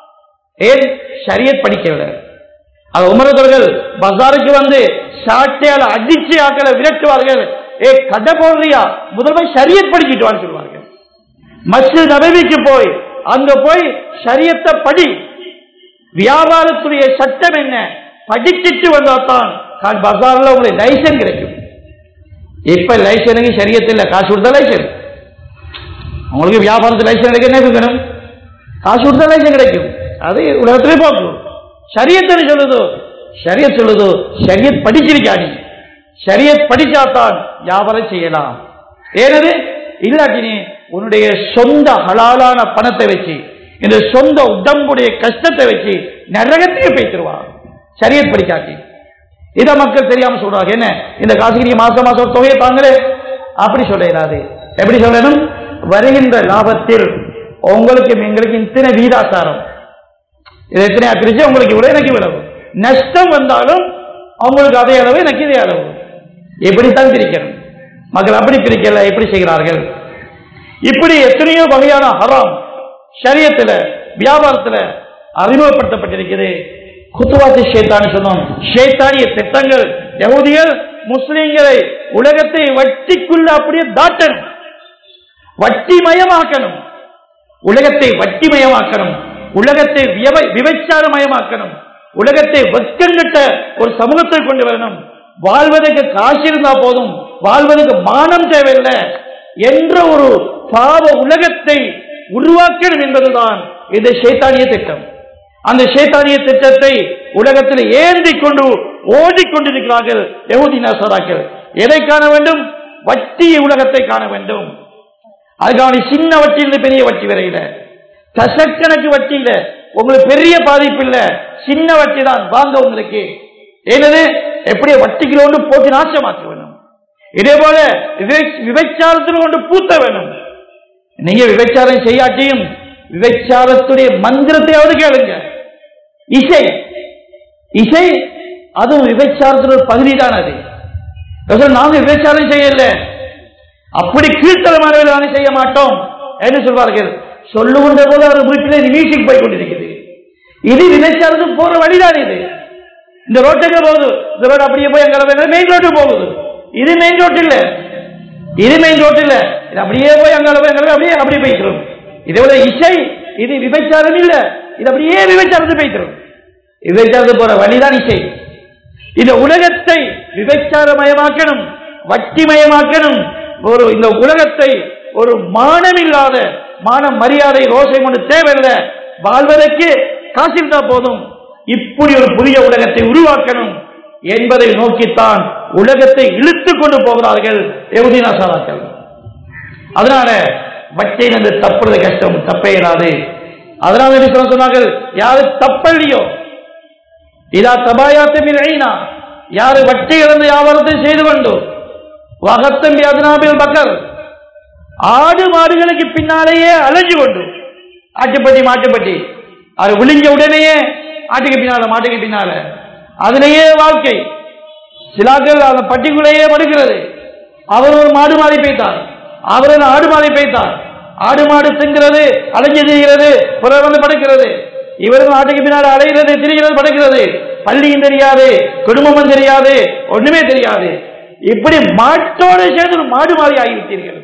ஏன் ஷரியத் படிக்கவில்லை அது உமரதர்கள் பஜாருக்கு வந்து சாட்டையால் அடிச்சு ஆக்களை விரட்டுவார்கள் ஏ கடை போடுறியா முதல்ல ஷரியத் படிக்கிட்டு வான்னு சொல்லுவார்கள் மஸ்ஜித் நபவிக்கு போய் அங்க போய் ஷரியத்தை படி வியாபாரத்துடைய சட்டம் என்ன படிச்சுட்டு வந்தா தான் கா- பஜார்ல உங்களுக்கு லைசன் கிடைக்கும் இப்ப லைசனுக்கு சரியத்தில் காசு கொடுத்தா லைசன் உங்களுக்கு வியாபாரத்தில் லைசன் கிடைக்க என்ன இருக்கணும் காசு கொடுத்தா லைசன் கிடைக்கும் அது உலகத்திலே போக்கு சரியத்தை சொல்லுதோ சரியத் சொல்லுதோ சரியத் படிச்சிருக்கா நீ சரியத் படிச்சாதான் வியாபாரம் செய்யலாம் ஏனது இல்லாட்டி நீ உன்னுடைய சொந்த ஹலாலான பணத்தை வச்சு இந்த சொந்த உடம்புடைய கஷ்டத்தை வச்சு நரகத்தையே பேசிடுவான் சரியத் படிக்காட்டி இத மக்கள் தெரியாம சொல்றாங்க என்ன இந்த காசுக்கு நீங்க மாசம் மாசம் ஒரு தொகையை தாங்களே அப்படி சொல்ல இயலாது எப்படி சொல்லணும் வருகின்ற லாபத்தில் உங்களுக்கு எங்களுக்கு இத்தனை வீதாசாரம் இது எத்தனை பிரிச்சு உங்களுக்கு இவ்வளவு எனக்கு இவ்வளவு நஷ்டம் வந்தாலும் அவங்களுக்கு அதே அளவு எனக்கு இதே அளவு எப்படித்தான் பிரிக்கணும் மக்கள் அப்படி பிரிக்கல எப்படி செய்கிறார்கள் இப்படி எத்தனையோ வகையான ஹராம் ஷரியத்துல வியாபாரத்துல அறிமுகப்படுத்தப்பட்டிருக்கிறது குத்துவாசி ஷேத்தான் சொன்னோம் ஷேத்தானிய திட்டங்கள் யகுதிகள் முஸ்லிம்களை உலகத்தை வட்டிக்குள்ள அப்படியே தாட்டணும் வட்டிமயமாக்கணும் உலகத்தை வட்டிமயமாக்கணும் உலகத்தை வியவ- விபச்சாரமயமாக்கணும் உலகத்தை வெட்கங்கட்ட ஒரு சமூகத்தை கொண்டு வரணும் வாழ்வதற்கு காசு இருந்தா போதும் வாழ்வதற்கு மானம் தேவையில்லை என்ற ஒரு பாவ உலகத்தை உருவாக்கணும் என்பதுதான் இந்த சேத்தானிய திட்டம் அந்த சேத்தானிய திட்டத்தை உலகத்தில் ஏந்தி கொண்டு ஓடிக்கொண்டிருக்கிறார்கள் யகுதி நசராக்கள் எதை காண வேண்டும் வட்டி உலகத்தை காண வேண்டும் அதுக்கான சின்ன வட்டியிலிருந்து பெரிய வட்டி வரையில தசக்கணக்கு வட்டியில உங்களுக்கு பெரிய பாதிப்பு இல்ல சின்ன வட்டி தான் வாங்க உங்களுக்கு ஏனது எப்படி வட்டிக்கு கொண்டு போட்டு நாசமாக்க வேணும் இதே போல விபை- விபச்சாரத்தில் கொண்டு பூத்த வேணும் நீங்க விபச்சாரம் செய்யாட்டியும் விபச்சாரத்துடைய மந்திரத்தையாவது கேளுங்க இசை இசை அதுவும் விபச்சாரத்தில் ஒரு பகுதி தான் அது ரசூல், நாங்க விபச்சாரம் செய்யல அப்படி கீழ்த்தரமானவர்கள் நாங்க செய்ய மாட்டோம் என்று சொல்வார்கள் சொல்லுகின்ற போது அவர் வீட்டிலே மியூசிக் போய் கொண்டிருக்கிறது இது விபச்சாரத்துக்கு போற வழிதான் இது இந்த ரோட்டுக்கு போகுது இந்த ரோடு அப்படியே போய் அங்க மெயின் ரோட்டு போகுது இது மெயின் ரோட் இல்ல இது மெயின் ரோட் இல்ல இது அப்படியே போய் அங்க போய் அங்க போய் அப்படியே அப்படியே போய்க்கிறோம் இதே போல இசை இது விபச்சாரம் இல்ல இது அப்படியே விபச்சாரத்தை போய்க்கிறோம் விபச்சாரத்துக்கு போற வழிதான் இசை இந்த உலகத்தை விபச்சாரமயமாக்கணும் வட்டிமயமாக்கணும் ஒரு இந்த உலகத்தை ஒரு மானமில்லாத மான மரியாதை ரோசை கொண்டு தேவையில்லை வாழ்வதற்கு காசு இருந்தா போதும் இப்படி ஒரு புதிய உலகத்தை உருவாக்கணும் என்பதை நோக்கித்தான் உலகத்தை இழுத்துக் கொண்டு போகிறார்கள் எகுதினா சாராக்கள் அதனால வட்டியிலிருந்து தப்புறது கஷ்டம் தப்பே இராது அதனால நபி ஸல்லல்லாஹு அலைஹி சொன்னார்கள் யாரு தப்பல்லையோ இதா தபாயாத்தமில் ஐனா யாரு வட்டி இழந்து வியாபாரத்தை செய்து கொண்டு வகத்தம் வியாதனாபில் பக்கர் ஆடு மாடுகளுக்கு பின்னாலேயே அலைஞ்சு கொண்டு ஆட்டுப்பட்டி மாட்டுப்பட்டி அது விழிஞ்ச உடனேயே ஆட்டுக்கு பின்னால மாட்டுக்கு பின்னால அதிலேயே வாழ்க்கை சிலாக்கள் அந்த பட்டிக்குள்ளேயே படுக்கிறது அவர் ஒரு மாடு மாறி போய்த்தார் அவர் ஒரு ஆடு மாறி போய்த்தார் ஆடு மாடு திங்கிறது அலைஞ்சு திரிகிறது புறம் வந்து படுக்கிறது இவரும் ஆட்டுக்கு பின்னால் அலைகிறது திரிகிறது படுக்கிறது பள்ளியும் தெரியாது குடும்பமும் தெரியாது ஒண்ணுமே தெரியாது இப்படி மாட்டோடு சேர்ந்து ஒரு மாடு மாறி ஆகிவிட்டீர்கள்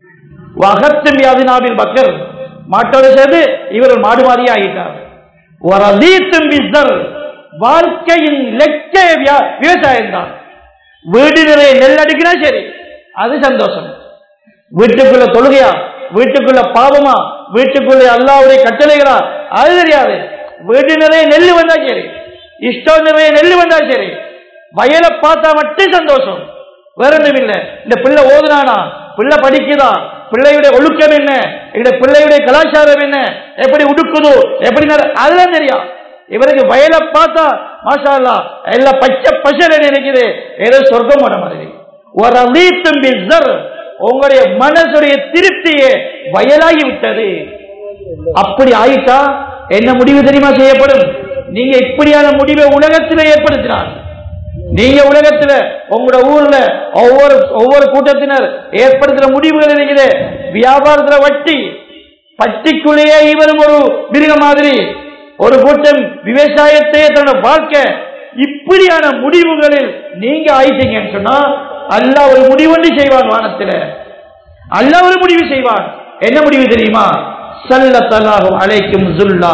வகத்தும் யாதினாவில் பக்கர் மாட்டோடு சேர்ந்து இவர் ஒரு மாடு மாறியே ஆகிட்டார் ஒரு அதீத்தும் பிஸ்தர் வாழ்க்கையின் லெக்க விவசாயம் தான் வீடு நிறைய நெல் அடிக்கினா சரி அது சந்தோஷம் வீட்டுக்குள்ள தொழுகையா வீட்டுக்குள்ள பாவமா வீட்டுக்குள்ள அல்லாவுடைய கட்டளைகளா அது தெரியாது வீடு நிறைய நெல் வந்தா சரி இஷ்டம் நிறைய நெல் வந்தா சரி வயலை பார்த்தா மட்டும் சந்தோஷம் வேற ஒன்றும் இல்லை இந்த பிள்ளை ஓதுனானா பிள்ளை படிக்குதா பிள்ளையுடைய ஒழுக்கம் என்ன இந்த பிள்ளையுடைய கலாச்சாரம் என்ன எப்படி உடுக்குது எப்படி நட- அதெல்லாம் தெரியும் இவருக்கு வயலை பார்த்தா மாஷா அல்லாஹ், எல்லாம் பச்சை பசல நினைக்குது ஏதோ சொர்க்கம் போன மாதிரி ஒரு அலீத்தும் பிஸ்ஸர், உங்களுடைய மனசுடைய திருப்தியே வயலாகி விட்டது அப்படி ஆயிட்டா என்ன முடிவு தெரியுமா செய்யப்படும் நீங்க இப்படியான முடிவை உலகத்தில் ஏற்படுத்தினார் நீங்க உலகத்துல உங்களோட ஊர்ல ஒவ்வொரு ஒவ்வொரு கூட்டத்தினர் ஏற்படுத்துற முடிவுகள் இருக்குது வியாபாரத்துல வட்டி பட்டிக்குள்ளேயே இவரும் ஒரு மிருக மாதிரி ஒரு கூட்டம் விவசாயத்தையே தன்னோட வாழ்க்கை இப்படியான முடிவுகளில் நீங்க ஆயிட்டீங்கன்னு சொன்னா அல்லாஹ் ஒரு முடிவு ஒன்று செய்வான் வானத்துல அல்லாஹ் ஒரு முடிவு செய்வான் என்ன முடிவு தெரியுமா சல்லத்தல்லாஹும் அலைக்கும் ஜுல்லா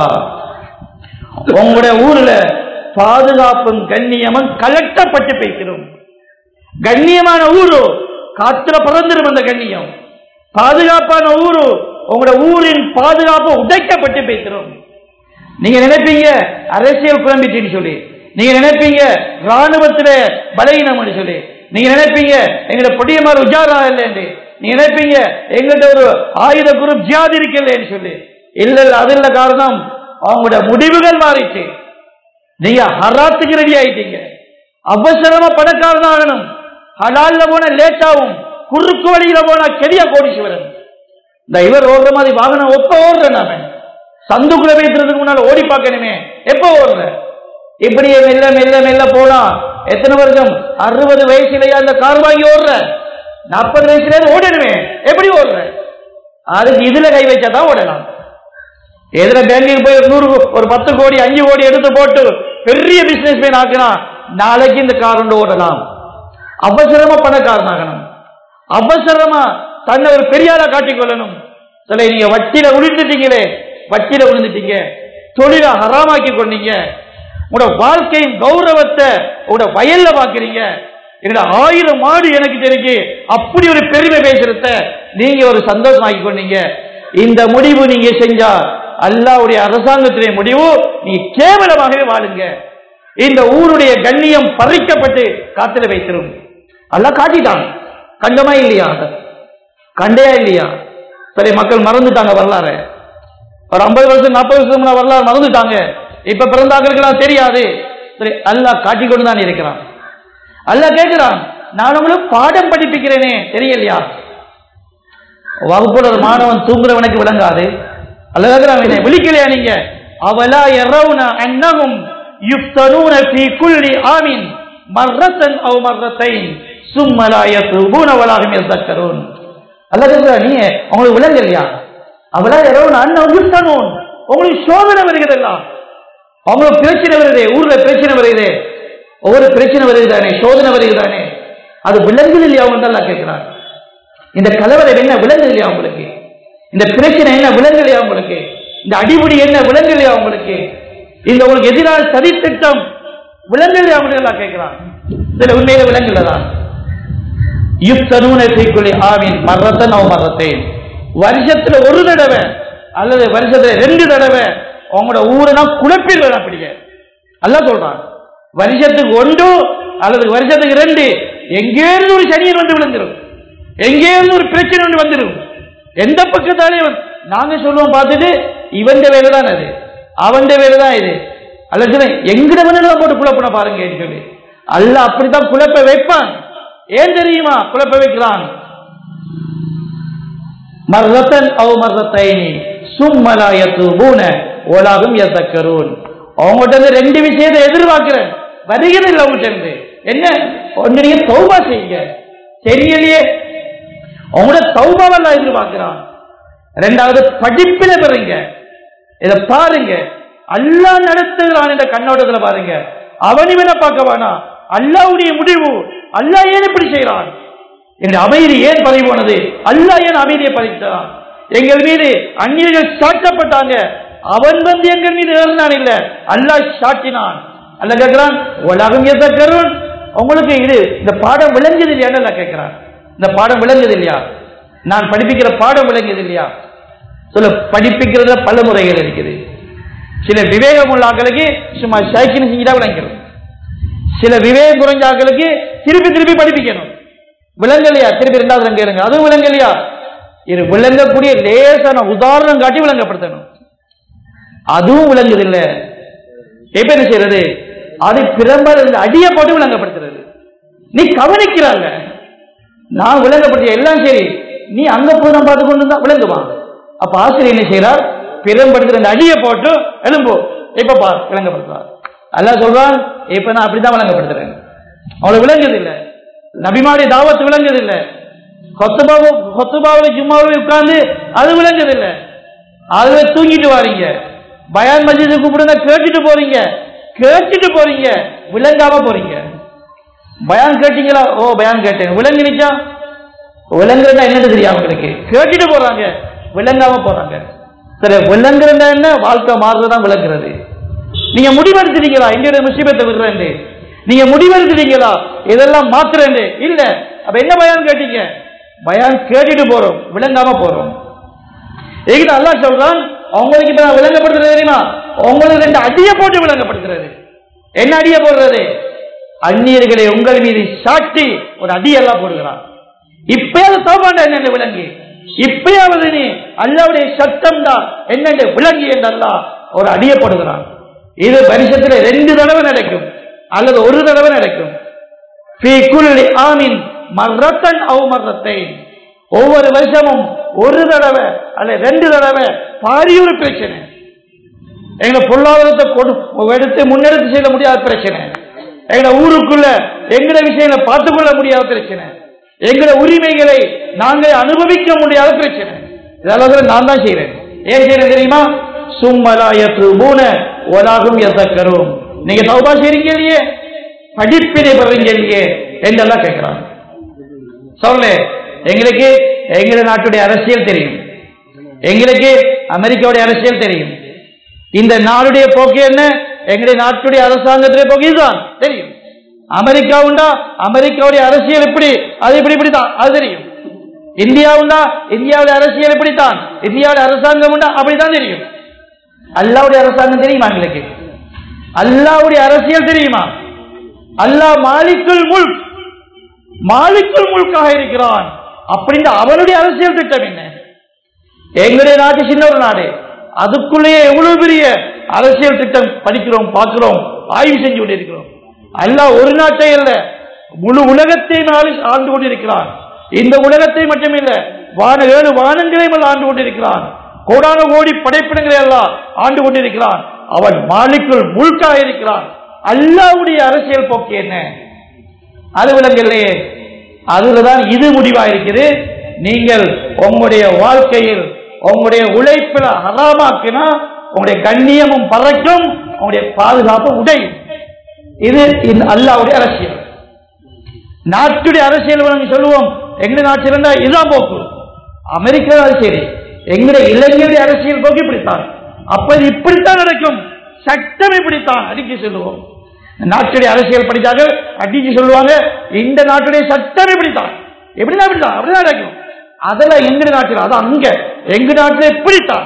உங்களுடைய ஊர்ல பாதுகாப்பும் கண்ணியமும் கலட்டப்பட்டு போய்க்கிறோம் கண்ணியமான ஊரு காத்துல பறந்துடும் அந்த கண்ணியம் பாதுகாப்பான ஊரு உங்களோட ஊரின் பாதுகாப்பு உடைக்கப்பட்டு போய்க்கிறோம் நீங்க நினைப்பீங்க அரசியல் குழம்பிட்டுன்னு சொல்லி நீங்க நினைப்பீங்க ராணுவத்துல பலகீனம்னு சொல்லி நீங்க நினைப்பீங்க எங்களோட பொடியமார் உஜாரா இல்லைன்னு நீங்க நினைப்பீங்க எங்கள்கிட்ட ஒரு ஆயுத குரூப் ஜியாதி இருக்கலன்னு சொல்லி இல்ல இல்ல அது இல்ல காரணம் அவங்களோட முடிவுகள் மாறிச்சு நீங்க ஹராத்துக்கு ரெடி ஆயிட்டீங்க அவசரமா பணக்காரன் ஆகணும் ஹலால்ல போன லேட் ஆகும் குறுக்கு வழியில போனா கெடிய கோடீஸ்வரன் இந்த இவர் ஓடுற மாதிரி வாகனம் எப்ப ஓடுறேன் நாம சந்துக்குள்ள வைக்கிறதுக்கு முன்னால ஓடி பார்க்கணுமே எப்ப ஓடுற இப்படியே மெல்ல மெல்ல மெல்ல போனா எத்தனை வருஷம் அறுபது வயசுலயே அந்த கார் வாங்கி ஓடுற நாற்பது வயசுல ஓடணுமே எப்படி ஓடுற அதுக்கு இதுல கை வச்சாதான் ஓடலாம் எதுல பேங்குக்கு போய் ஒரு நூறு ஒரு பத்து கோடி அஞ்சு கோடி எடுத்து போட்டு பெரிய பிசினஸ் மேன் ஆக்கினா நாளைக்கு இந்த கார் கொண்டு ஓடலாம் அவசரமா பணக்காரன் ஆகணும் அவசரமா தன்னை ஒரு பெரியாரா காட்டிக் கொள்ளணும் சில நீங்க வட்டியில விழுந்துட்டீங்களே வட்டியில விழுந்துட்டீங்க தொழில ஹராமாக்கி கொண்டீங்க உங்களோட வாழ்க்கையின் கௌரவத்தை உங்களோட வயல்ல பாக்குறீங்க என்னோட ஆயிரம் மாடு எனக்கு தெரிஞ்சு அப்படி ஒரு பெருமை பேசுறத நீங்க ஒரு சந்தோஷமாக்கி கொண்டீங்க இந்த முடிவு நீங்க செஞ்சா அல்லாவுடைய அரசாங்கத்துடைய முடிவு நீ கேவலமாகவே வாழுங்க இந்த ஊருடைய கண்ணியம் பறிக்கப்பட்டு காத்துல வைத்திரும் அல்லாஹ் காட்டிட்டான் கண்டமா இல்லையா கண்டையா இல்லையா சரி மக்கள் மறந்துட்டாங்க வரலாறு ஒரு ஐம்பது வருஷம் நாற்பது வருஷம் முன்ன வரலாறு மறந்துட்டாங்க இப்ப பிறந்தாக்களுக்கெல்லாம் தெரியாது சரி அல்லாஹ் காட்டிக் கொண்டு தான் இருக்கிறான் அல்லாஹ் கேட்கிறான் நான் உங்களுக்கு பாடம் படிப்பிக்கிறேனே தெரியலையா வகுப்புல ஒரு மாணவன் தூங்குறவனுக்கு விளங்காது அல்ல கேட்கிறான் என்னை விழிக்கலையா நீங்க அவலா எரவுன அன்னகும் யுஃப்தனூன ஃபீ குல்லி ஆமின் மர்ரத்தன் அவ் மர்ரத்தைன் சும்ம லா யதுபூன வலா ஹும் யதக்கரூன் அல்ல கேட்கிறா நீ உங்களுக்கு விளங்கலையா அவலா எரவுன அன்னகும் யுஃப்தனூன் உங்களுக்கு சோதனை வருகிறதெல்லாம் அவங்களுக்கு பிரச்சனை வருதே ஊர்ல பிரச்சனை வருதே ஒவ்வொரு பிரச்சனை வருகிறானே சோதனை வருகிறானே அது விலங்குது இல்லையா அவங்க தான் கேட்கிறாங்க இந்த கலவரை என்ன விலங்குது இல்லையா உங்களுக்கு இந்த பிரச்சனை என்ன விலங்கு இல்லையா உங்களுக்கு இந்த அடிபடி என்ன விலங்கு இல்லையா உங்களுக்கு இந்த உங்களுக்கு எதிரான சதித்திட்டம் விலங்கு இல்லையா உங்களுக்கு எல்லாம் கேட்கிறான் இதுல உண்மையில விலங்குலதான் யுக்தனூன தீக்குழி ஆவின் மரத்தன் அவ மரத்தேன் வருஷத்துல ஒரு தடவை அல்லது வருஷத்துல ரெண்டு தடவை உங்களோட ஊரை நான் குழப்பிடுவேன் அப்படிங்க அல்ல சொல்றான் வருஷத்துக்கு ஒன்று அல்லது வருஷத்துக்கு ரெண்டு எங்கே இருந்து ஒரு சனியன் வந்து விழுந்துரும் எங்கே இருந்து ஒரு பிரச்சனை ஒன்று வந்துடும் எந்த பக்கத்தாலே வந்து- நாங்க சொல்லுவோம் பார்த்துட்டு இவன் வேலை தான் அது அவன் வேலை தான் இது அல்ல சொல்ல எங்கட வேணாலும் போட்டு குழப்பின பாருங்க சொல்லி அல்ல அப்படித்தான் குழப்ப வைப்பான் ஏன் தெரியுமா குழப்ப வைக்கிறான் மர்ரத்தன் அவ் மர்ரத்தைனி சும்மலாயத்து பூன ஓலாகும் எத்தக்கரூன் அவங்ககிட்ட இருந்து ரெண்டு விஷயத்தை எதிர்பார்க்கிறேன் வருகிறது இல்லை அவங்ககிட்ட இருந்து என்ன ஒன்று நீங்க தௌபா செய்யுங்க தெரியலையே அவங்களோட தௌபாவெல்லாம் எதிர்பார்க்கிறான் ரெண்டாவது படிப்பில பெறுங்க இதை பாருங்க அல்லாஹ் நடத்துகிறான் என்ற கண்ணோட்டத்துல பாருங்க அவன் இவனை பார்க்க வேணாம் அல்லாவுடைய முடிவு அல்லாஹ் ஏன் இப்படி செய்கிறான் எங்களுடைய அமைதி ஏன் பதவி போனது அல்லாஹ் ஏன் அமைதியை பதித்தான் எங்கள் மீது அந்நியர்கள் சாட்டப்பட்டாங்க அவன் வந்து எங்கள் மீது ஏறினான் இல்ல அல்லாஹ் சாட்டினான் அல்ல கேட்கிறான் உலகம் எதற்கருண் உங்களுக்கு இது இந்த பாடம் விளங்குது இல்லையான்னு அல்லாஹ் கேட்கிறான் இந்த பாடம் விளங்குது இல்லையா நான் படிப்பிக்கிற பாடம் விளங்குது இல்லையா சொல்ல படிப்பிக்கிறதுல பல முறைகள் இருக்குது சில விவேகம் உள்ள ஆக்களுக்கு சும்மா சைக்கிள் செஞ்சுட்டா விளங்கிறது சில விவேகம் குறைஞ்ச ஆக்களுக்கு திருப்பி திருப்பி படிப்பிக்கணும் விளங்கலையா திருப்பி ரெண்டாவது ரங்க இருங்க அதுவும் விளங்கலையா இது விளங்கக்கூடிய லேசான உதாரணம் காட்டி விளங்கப்படுத்தணும் அதுவும் விளங்குது இல்ல இப்ப என்ன செய்யறது அது பிரம்பர் இந்த அடியை போட்டு விளங்கப்படுத்துறது நீ கவனிக்கிறாங்க நான் விளங்கப்படுத்திய எல்லாம் சரி நீ அங்க போய் நான் பார்த்து கொண்டு தான் விளங்குமா அப்ப ஆசிரியர் என்ன செய்யறார் பிறம்படுத்துற அந்த அடியை போட்டு எழும்போ இப்ப பார் விளங்கப்படுத்துறார் அல்லாஹ் சொல்றான் இப்ப நான் அப்படிதான் விளங்கப்படுத்துறேன் அவளுக்கு விளங்குது இல்ல நபிமாடி தாவத்து விளங்குது இல்ல கொத்துபாவு கொத்துபாவில் ஜும்மாவில் உட்கார்ந்து அது விளங்குது இல்ல அதுல தூங்கிட்டு வாரீங்க பயான் மஜிது கூப்பிடுங்க கேட்டுட்டு போறீங்க கேட்டுட்டு போறீங்க விளங்காம போறீங்க பயான் கேட்டீங்களா ஓ பயான் கேட்டேன் விளங்கினுச்சா விளங்குறதா என்னன்னு தெரியும் அவங்களுக்கு கேட்டுட்டு போறாங்க விளங்காம போறாங்க சரி விளங்குறதா என்ன வாழ்க்கை மாறுறதுதான் விளங்குறது நீங்க முடிவெடுத்துட்டீங்களா எங்களுடைய முசீபத்தை விடுறேன் நீங்க முடிவெடுத்துட்டீங்களா இதெல்லாம் மாத்துறேன் இல்ல அப்ப என்ன பயான் கேட்டீங்க பயான் கேட்டுட்டு போறோம் விளங்காம போறோம் எங்கிட்ட அல்லாஹ் சொல்றான் அவங்களுக்கு இப்ப நான் விளங்கப்படுத்துறது தெரியுமா உங்களுக்கு ரெண்டு அடியை போட்டு விளங்கப்படுத்துறது என்ன அடியை போடுறது அந்நியர்களை உங்கள் மீது சாட்டி ஒரு அடியெல்லாம் போடுகிறான் இப்பயாவது தோமாண்ட என்னென்ன விளங்கி இப்பயாவது நீ அல்லாவுடைய சட்டம் தான் என்னென்ன விளங்கி என்றல்லா ஒரு அடியை போடுகிறான் இது வருஷத்துல ரெண்டு தடவை நடக்கும் அல்லது ஒரு தடவை நடக்கும் ஃபீ குல்லி ஆமின் மர்ரத்தன் அவ் மர்ரத்தை ஒவ்வொரு வருஷமும் ஒரு தடவை அல்ல ரெண்டு தடவை பாரியூர் பிரச்சனை எங்க பொருளாதாரத்தை கொடு எடுத்து முன்னெடுத்து செய்ய முடியாத பிரச்சனை எங்க ஊருக்குள்ள எங்கட விஷயங்களை பார்த்துக் கொள்ள முடியாத பிரச்சனை எங்கட உரிமைகளை நாங்கள் அனுபவிக்க முடியாத பிரச்சனை இதெல்லாம் நான் தான் செய்யறேன் ஏன் செய்யறேன் தெரியுமா சும்மலாயத்து மூன ஒலாகும் எசக்கரும் நீங்க தௌபா செய்றீங்க இல்லையே படிப்பினை பெறீங்க இல்லையே என்றெல்லாம் கேட்கிறாங்க சொல்லு எங்களுக்கு எங்க நாட்டுடைய அரசியல் தெரியும் எங்களுக்கு அமெரிக்காவுடைய அரசியல் தெரியும் இந்த நாடுடைய போக்கு என்ன எங்களுடைய நாட்டுடைய அரசாங்கத்திலே போக இதுதான் தெரியும் அமெரிக்கா உண்டா அமெரிக்காவுடைய அரசியல் எப்படி அது இப்படி இப்படித்தான் அது தெரியும் இந்தியா உண்டா இந்தியாவுடைய அரசியல் இப்படித்தான் இந்தியாவுடைய அரசாங்கம் உண்டா அப்படித்தான் தெரியும் அல்லாவுடைய அரசாங்கம் தெரியுமா எங்களுக்கு அல்லாவுடைய அரசியல் தெரியுமா அல்லாஹ் மாலிக்குல் முல்க் மாலிக்குல் முல்காக இருக்கிறான் அப்படின்னு அவனுடைய அரசியல் திட்டம் என்ன எங்களுடைய நாட்டு சின்ன ஒரு நாடு அதுக்குள்ளேயே எவ்வளவு பெரிய அரசியல் திட்டம் படிக்கிறோம் பார்க்கிறோம் ஆய்வு செஞ்சு கொண்டிருக்கிறோம் அல்லாஹ் ஒரு நாட்டை அல்ல முழு உலகத்தையும் ஆளு- ஆண்டு கொண்டிருக்கிறான் இந்த உலகத்தை மட்டுமில்ல வான ஏழு வானங்களையும் எல்லாம் ஆண்டு கொண்டிருக்கிறான் கோடான கோடி படைப்பிடங்களை எல்லாம் ஆண்டு கொண்டிருக்கிறான் அவன் மாலிக்குள் முழுக்காக இருக்கிறான் அல்லாவுடைய அரசியல் போக்கு என்ன அது விலங்கில்லையே அதுலதான் இது முடிவா இருக்குது நீங்கள் உங்களுடைய வாழ்க்கையில் உங்களுடைய உழைப்பில் ஹராமாக்கினா உங்களுடைய கண்ணியமும் பறக்கும் உங்களுடைய பாதுகாப்பு உடையும் இது இந்த அல்லாவுடைய அரசியல் நாட்டுடைய அரசியல் நாங்க சொல்லுவோம் எங்க நாட்டில் இருந்தா இதுதான் போக்கு அமெரிக்கா அது சரி எங்களுடைய இளைஞருடைய அரசியல் போக்கு இப்படித்தான் அப்ப இது இப்படித்தான் நடக்கும் சட்டம் இப்படித்தான் அடிக்க சொல்லுவோம் நாட்டுடைய அரசியல் படித்தார்கள் அடிச்சு சொல்லுவாங்க இந்த நாட்டுடைய சட்டம் இப்படித்தான் எப்படிதான் இப்படித்தான் அப்படிதான் நடக்கும் அதெல்லாம் எங்க நாட்டில் அது அங்க எங்க நாட்டில் இப்படித்தான்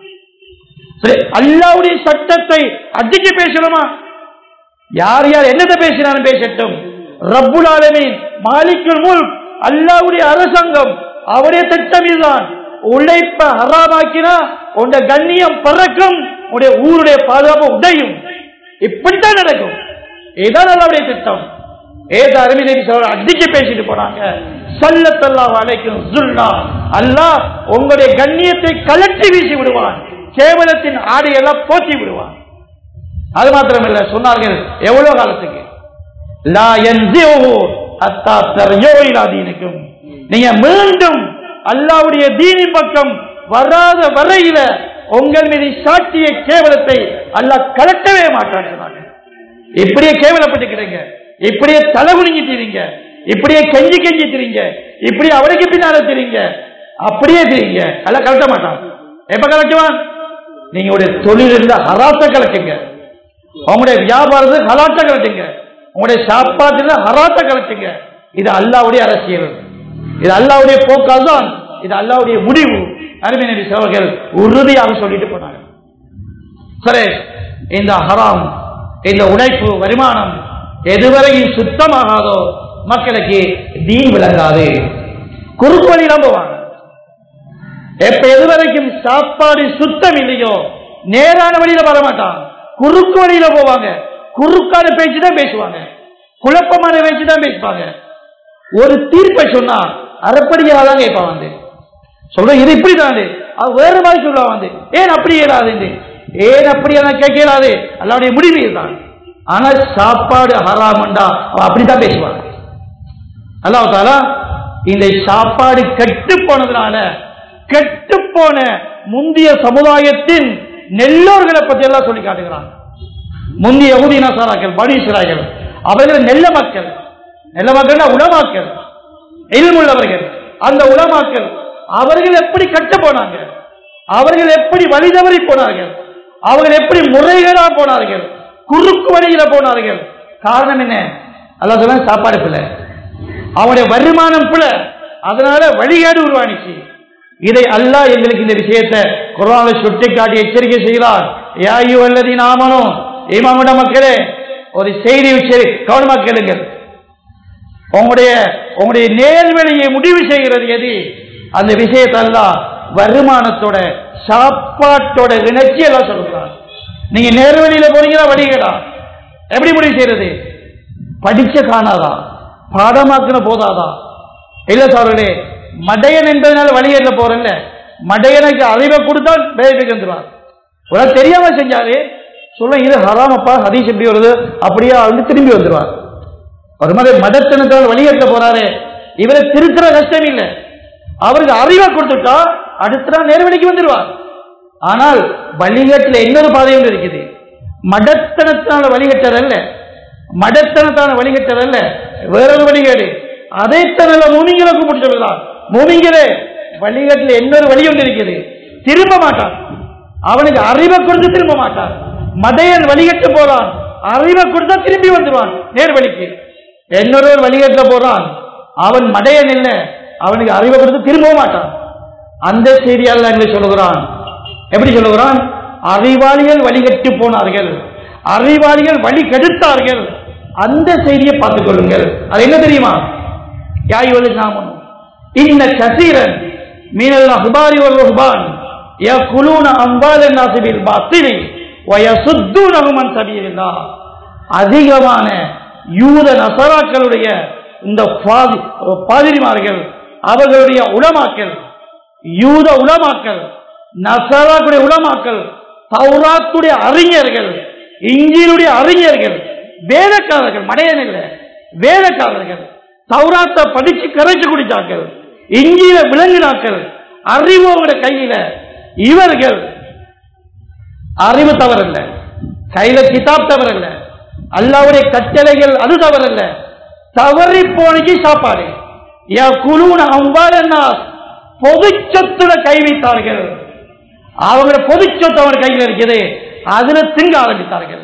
சரி அல்லாவுடைய சட்டத்தை அடிக்க பேசணுமா யார் யார் என்னத்தை பேசினாலும் பேசட்டும் ரப்புல் ஆலமீன் மாலிக்குல் முல்க் அல்லாவுடைய அரசாங்கம் அவருடைய திட்டம் இதுதான் உழைப்ப ஹராமாக்கினா உங்க கண்ணியம் பறக்கும் உடைய ஊருடைய பாதுகாப்பு உடையும் இப்படித்தான் நடக்கும் இதுதான் அல்லாவுடைய திட்டம் ஏதோ அருமை சொல்ற அடிச்சு பேசிட்டு போனாங்க சல்லத்தல்லா அழைக்கும் சுல்லா அல்லாஹ் உங்களுடைய கண்ணியத்தை கலட்டி வீசி விடுவான் கேவலத்தின் ஆடையெல்லாம் போற்றி விடுவான் அது மாத்திரமில்ல சொன்னார்கள் எவ்வளவு காலத்துக்கு லா யன்சிஹு ஹத்தா தர்ஜூ இலா தீனிக்கும் நீங்க மீண்டும் அல்லாஹ்வுடைய தீனின் பக்கம் வராத வரையில உங்கள் மீது சாட்டிய கேவலத்தை அல்லாஹ் கலட்டவே மாட்டான் சொன்னாங்க இப்படியே கேவலப்பட்டுக்கிறீங்க இப்படியே தலை குனிஞ்சிட்டீங்க இப்படியே கெஞ்சி கெஞ்சி திரிங்க இப்படி அவனுக்கு பின்னால திரிங்க அப்படியே திரிங்க அல்ல கலட்ட மாட்டான் எப்ப கலட்டுவான் நீங்க உடைய தொழில் இருந்த ஹராத்த கலட்டுங்க உங்களுடைய வியாபாரத்தை ஹலாத்த கலட்டுங்க உங்களுடைய சாப்பாட்டுல ஹராத்த கலட்டுங்க இது அல்லாவுடைய அரசியல் இது அல்லாவுடைய போக்கால்தான் இது அல்லாவுடைய முடிவு அருமை நபி சோழர்கள் உறுதியாக சொல்லிட்டு போனாங்க சரி இந்த ஹராம் இந்த உழைப்பு வருமானம் எதுவரையும் சுத்தமாகாதோ மக்களுக்கு தீன் விளங்காது குறுக்கு வழியெல்லாம் போவாங்க எப்ப எதுவரைக்கும் சாப்பாடு சுத்தம் இல்லையோ நேரான வழியில வர மாட்டான் குறுக்கு வழியில போவாங்க குறுக்கான பேச்சு தான் பேசுவாங்க குழப்பமான பேச்சு தான் பேசுவாங்க ஒரு தீர்ப்பை சொன்னா அறப்படியாக தான் கேட்பான் வந்து சொல்ற இது இப்படிதான் அது வேற மாதிரி சொல்லுவா வந்து ஏன் அப்படி இயலாது ஏன் அப்படி எல்லாம் கேட்க இயலாது அல்லாவுடைய முடிவு இதுதான் ஆனா சாப்பாடு ஹராமண்டா அவன் அப்படித்தான் பேசுவான் அல்லாஹ் தாலா இந்த சாப்பாடு கெட்டு போனதுனால கெட்டு போன முந்தைய சமுதாயத்தின் நெல்லோர்களை பத்தி எல்லாம் சொல்லி காட்டுகிறான் முந்தைய யகுதி நசாராக்கள் பனீஸ்வராக்கள் அவர்கள் நெல்ல மக்கள் நெல்ல மக்கள் உலமாக்கள் எல்முள்ளவர்கள் அந்த உலமாக்கள் அவர்கள் எப்படி கட்டு போனாங்க அவர்கள் எப்படி வழி தவறி போனார்கள் அவர்கள் எப்படி முறைகளா போனார்கள் குறுக்கு வழியில போனார்கள் காரணம் என்ன அல்ல சொல்ல சாப்பாடு பிள்ளை அவனுடைய வருமானம் பிள்ளை அதனால வழிகாடு உருவானிச்சு இதை அல்லாஹ் எங்களுக்கு இந்த விஷயத்தை குரான சுட்டி காட்டி எச்சரிக்கை செய்கிறார் யாயு அல்லது நாமனும் இமாமுட மக்களே ஒரு செய்தி சரி கவனமா கேளுங்கள் உங்களுடைய உங்களுடைய நேர்வழியை முடிவு செய்கிறது எது அந்த விஷயத்தை எல்லாம் வருமானத்தோட சாப்பாட்டோட இணைச்சி எல்லாம் சொல்றாங்க நீங்க நேர்வழியில போறீங்களா வழிகளா எப்படி முடிவு செய்யறது படிச்ச காணாதா பாடமாக்குன போதாதா இல்ல சார்களே மடையன் என்பதனால வழியேற போறல்ல மடையனுக்கு அறிவை கொடுத்தால் வேலைக்கு வந்துருவார் உனக்கு தெரியாம செஞ்சாரு சொல்ல இது ஹராமப்பா ஹதீஸ் எப்படி வருது அப்படியே வந்து திரும்பி வந்துருவார் ஒரு மாதிரி மதத்தினத்தால் வழியேற்ற போறாரு இவரை திருத்துற கஷ்டம் இல்லை அவருக்கு அறிவை கொடுத்துட்டா அடுத்த நாள் நேர்வழிக்கு வந்துடுவார் ஆனால் வழிகட்டில் இன்னொரு பாதையும் இருக்குது மடத்தனத்தான வழிகட்டல் அல்ல மடத்தனத்தான வழிகட்டல் அல்ல வேறொரு வழிகேடு அதைத்தான் மூமிங்களை கூப்பிட்டு சொல்லுதான் மூமிங்களே வழிகட்டில் இன்னொரு வழி ஒன்று இருக்குது திரும்ப மாட்டான் அவனுக்கு அறிவை கொடுத்து திரும்ப மாட்டான் மடையன் வழிகட்டு போறான் அறிவை கொடுத்தா திரும்பி வந்துடுவான் நேர் வழிக்கு இன்னொரு வழிகட்ட போறான் அவன் மடையன் இல்ல அவனுக்கு அறிவை கொடுத்து திரும்ப மாட்டான் அந்த செய்தியால் எங்களுக்கு சொல்லுகிறான் எப்படி சொல்லுகிறான் அறிவாளிகள் வழிகட்டு போனார்கள் அறிவாளிகள் வழி கெடுத்தார்கள் அந்த செய்தியை பார்த்துக் கொள்ளுங்கள் அது என்ன தெரியுமா யாயுவது நாமனும் இன்ன கசீரன் மீனல் அஹ்பாரி வல் ருஹ்பான் யகுலூன அம்வால நாசி பில் பாத்திலி வயசுத்தூனஹும் அன் சபீலில்லாஹ் அதிகமான யூத நசராக்களுடைய இந்த பாதி- பாதிரிமார்கள் அவர்களுடைய உலமாக்கள் யூத உலமாக்கள் நசராக்குடைய உலமாக்கள் தௌராத்துடைய அறிஞர்கள் இஞ்சிலுடைய அறிஞர்கள் வேதக்காரர்கள் மடையன் இல்ல வேதக்காரர்கள் தௌராத்தை படிச்சு கரைச்சு குடித்தார்கள் இஞ்சியில விளங்கினாக்கள் அறிவோட கையில இவர்கள் அறிவு தவறல்ல கையில கிதாப் தவறல்ல அல்லாவுடைய கட்டளைகள் அது தவறல்ல தவறி போனக்கு சாப்பாடு குழுன அம்பாலன்னா பொது சொத்துல கை வைத்தார்கள் அவங்களோட பொது சொத்து அவர் கையில் இருக்குது அதுல திங்க ஆரம்பித்தார்கள்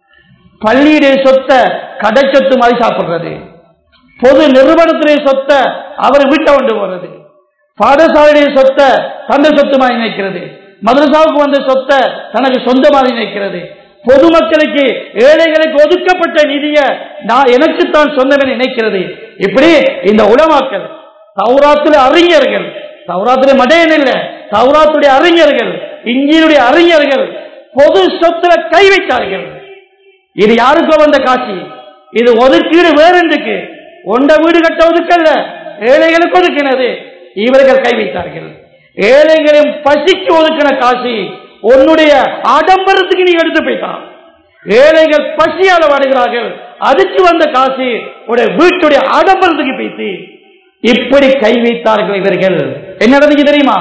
பள்ளியுடைய சொத்தை கடை சொத்து மாதிரி சாப்பிடுறது பொது நிறுவனத்துடைய சொத்தை அவர் வீட்டை கொண்டு போறது பாடசாலையுடைய சொத்தை தந்தை சொத்து மாதிரி நினைக்கிறது மதரசாவுக்கு வந்த சொத்தை தனக்கு சொந்த மாதிரி நினைக்கிறது பொதுமக்களுக்கு ஏழைகளுக்கு ஒதுக்கப்பட்ட நிதியை நான் எனக்குத்தான் சொந்தம் என நினைக்கிறது இப்படி இந்த உலமாக்கள் தௌராத்துல அறிஞர்கள் தௌராத்துல மடையன் இல்ல தௌராத்துடைய அறிஞர்கள் இஞ்சினுடைய அறிஞர்கள் பொது சொத்துல கை வைத்தார்கள் இது யாருக்கோ வந்த காட்சி இது ஒதுக்கீடு வேறென்றுக்கு ஒண்ட வீடு கட்ட ஒதுக்கல்ல ஏழைகளுக்கு ஒதுக்கினது இவர்கள் கை வைத்தார்கள் ஏழைகளின் பசிக்கு ஒதுக்கின காசு உன்னுடைய ஆடம்பரத்துக்கு நீ எடுத்து போயிட்டான் ஏழைகள் பசியால வாடுகிறார்கள் அதுக்கு வந்த காசு உடைய வீட்டுடைய ஆடம்பரத்துக்கு போயிட்டு இப்படி கை வைத்தார்கள் இவர்கள் என்ன நடந்துச்சு தெரியுமா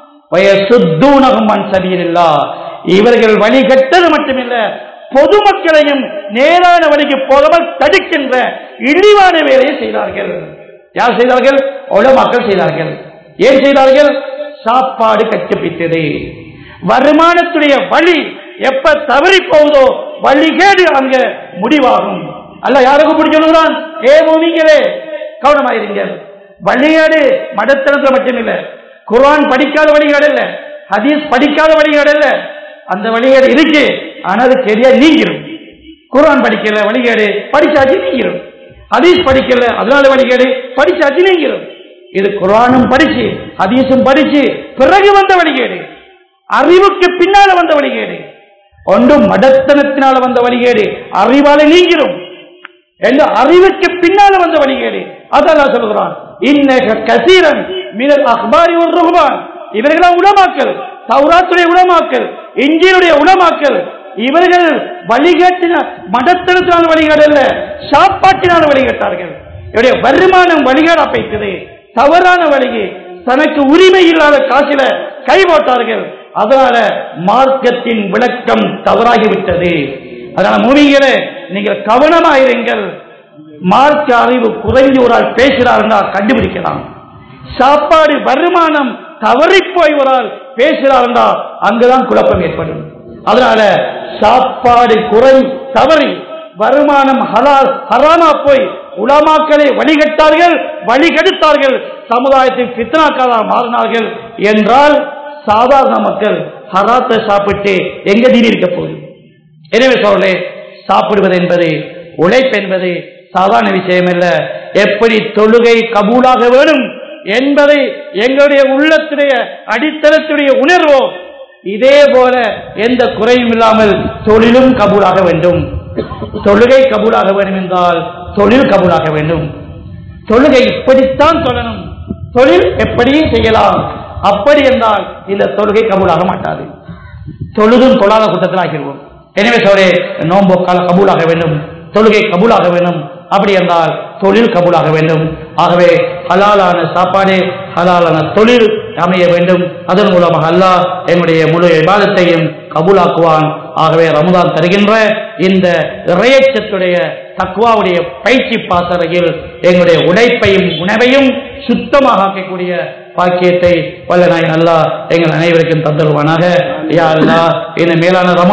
வயசுத்தூனகம் மண் சபீரில்லா இவர்கள் வழி கட்டது மட்டுமில்ல பொதுமக்களையும் நேரான வழிக்கு போகாமல் தடுக்கின்ற இழிவான வேலையை செய்தார்கள் யார் செய்தார்கள் உலமாக்கள் செய்தார்கள் ஏன் செய்தார்கள் சாப்பாடு கட்டுப்பித்தது வருமானத்துடைய வழி எப்ப தவறி போகுதோ வழிகேடு அங்க முடிவாகும் அல்ல யாருக்கும் பிடிச்சு சொல்லுகிறான் ஏ மூமிங்களே கவனமாயிருங்க வழிகேடு மடத்தனத்துல மட்டுமில்ல குர்ஆன் படிக்காத வழிகேடு இல்ல ஹதீஸ் படிக்காத வழிகேடு இல்ல அந்த வழிகேடு இருக்கு ஆனா அது சரியா நீங்கிரும் குர்ஆன் படிக்கல வழிகேடு படிச்சாச்சு நீங்கிரும் ஹதீஸ் படிக்கல அதனால வழிகேடு படிச்சாச்சு நீங்கிரும் இது குர்ஆனும் படிச்சு ஹதீஸும் படிச்சு பிறகு வந்த வழிகேடு அறிவுக்கு பின்னால வந்த வழிகேடு ஒன்றும் மடத்தனத்தினால வந்த வழிகேடு அறிவால நீங்கிரும் என்ற அறிவுக்கு பின்னால வந்த வழிகேடு அதெல்லாம் சொல்கிறான் இன்னக கசீரன் மினல் அக்பாரி ஒரு ருஹ்பான் இவர்களா உலமாக்கல் தௌராத்துடைய உலமாக்கல் இஞ்சியுடைய உலமாக்கல் இவர்கள் வழிகாட்டின மடத்தனத்தினால் வழிகாடல்ல சாப்பாட்டினால் வழிகட்டார்கள் இவருடைய வருமானம் வழிகாட பைத்தது தவறான வழியை தனக்கு உரிமை இல்லாத காசில கை போட்டார்கள் அதனால மார்க்கத்தின் விளக்கம் தவறாகிவிட்டது அதனால மூவிகளே நீங்கள் கவனமாயிருங்கள் மார்க்க அறிவு குறைஞ்சு ஒரு ஆள் பேசுகிறாருன்னா கண்டுபிடிக்கலாம் சாப்பாடு வருமானம் தவறி போய் ஒரு ஆள் பேசுகிறாருன்னா அங்குதான் குழப்பம் ஏற்படும் அதனால சாப்பாடு குறை தவறி வருமானம் ஹலால் ஹராமா போய் உலமாக்களை வழிகட்டார்கள் வழிகெடுத்தார்கள் சமுதாயத்தின் பித்னாக்களாக மாறினார்கள் என்றால் சாதாரண மக்கள் ஹராத்தை சாப்பிட்டு எங்க தீனி இருக்க போகுது எனவே சொல்லே சாப்பிடுவது என்பது உழைப்பு என்பது சாதாரண விஷயம் அல்ல எப்படி தொழுகை கபூலாக வேணும் என்பதை எங்களுடைய உள்ளத்துடைய அடித்தளத்துடைய உணர்வோ இதே போல எந்த குறையும் இல்லாமல் தொழிலும் கபூலாக வேண்டும் தொழுகை கபூலாக வேண்டும் என்றால் தொழில் கபூலாக வேண்டும் தொழுகை இப்படித்தான் சொல்லணும் தொழில் எப்படியும் செய்யலாம் அப்படி என்றால் இந்த தொழுகை கபூலாக மாட்டாது தொழுதும் தொழாத கூட்டத்தில் ஆகிடுவோம் எனவே சோரே நோன்பு கால கபூலாக வேண்டும் தொழுகை கபூலாக வேண்டும் அப்படி என்றால் தொழில் கபூலாக வேண்டும் ஆகவே ஹலாலான சாப்பாடு ஹலாலான தொழில் அமைய வேண்டும் அதன் மூலமாக அல்லாஹ் எங்களுடைய முழு விவாதத்தையும் கபூலாக்குவான் ஆகவே ரமதான் தருகின்ற இந்த இறையச்சத்துடைய தக்குவாவுடைய பயிற்சி பாசறையில் எங்களுடைய உழைப்பையும் உணவையும் சுத்தமாக ஆக்கக்கூடிய பாக்கியத்தை வல்ல நாய் நல்லா எங்கள் அனைவருக்கும் தந்தருவானாக யா அல்லா இந்த மேலான ரமலான்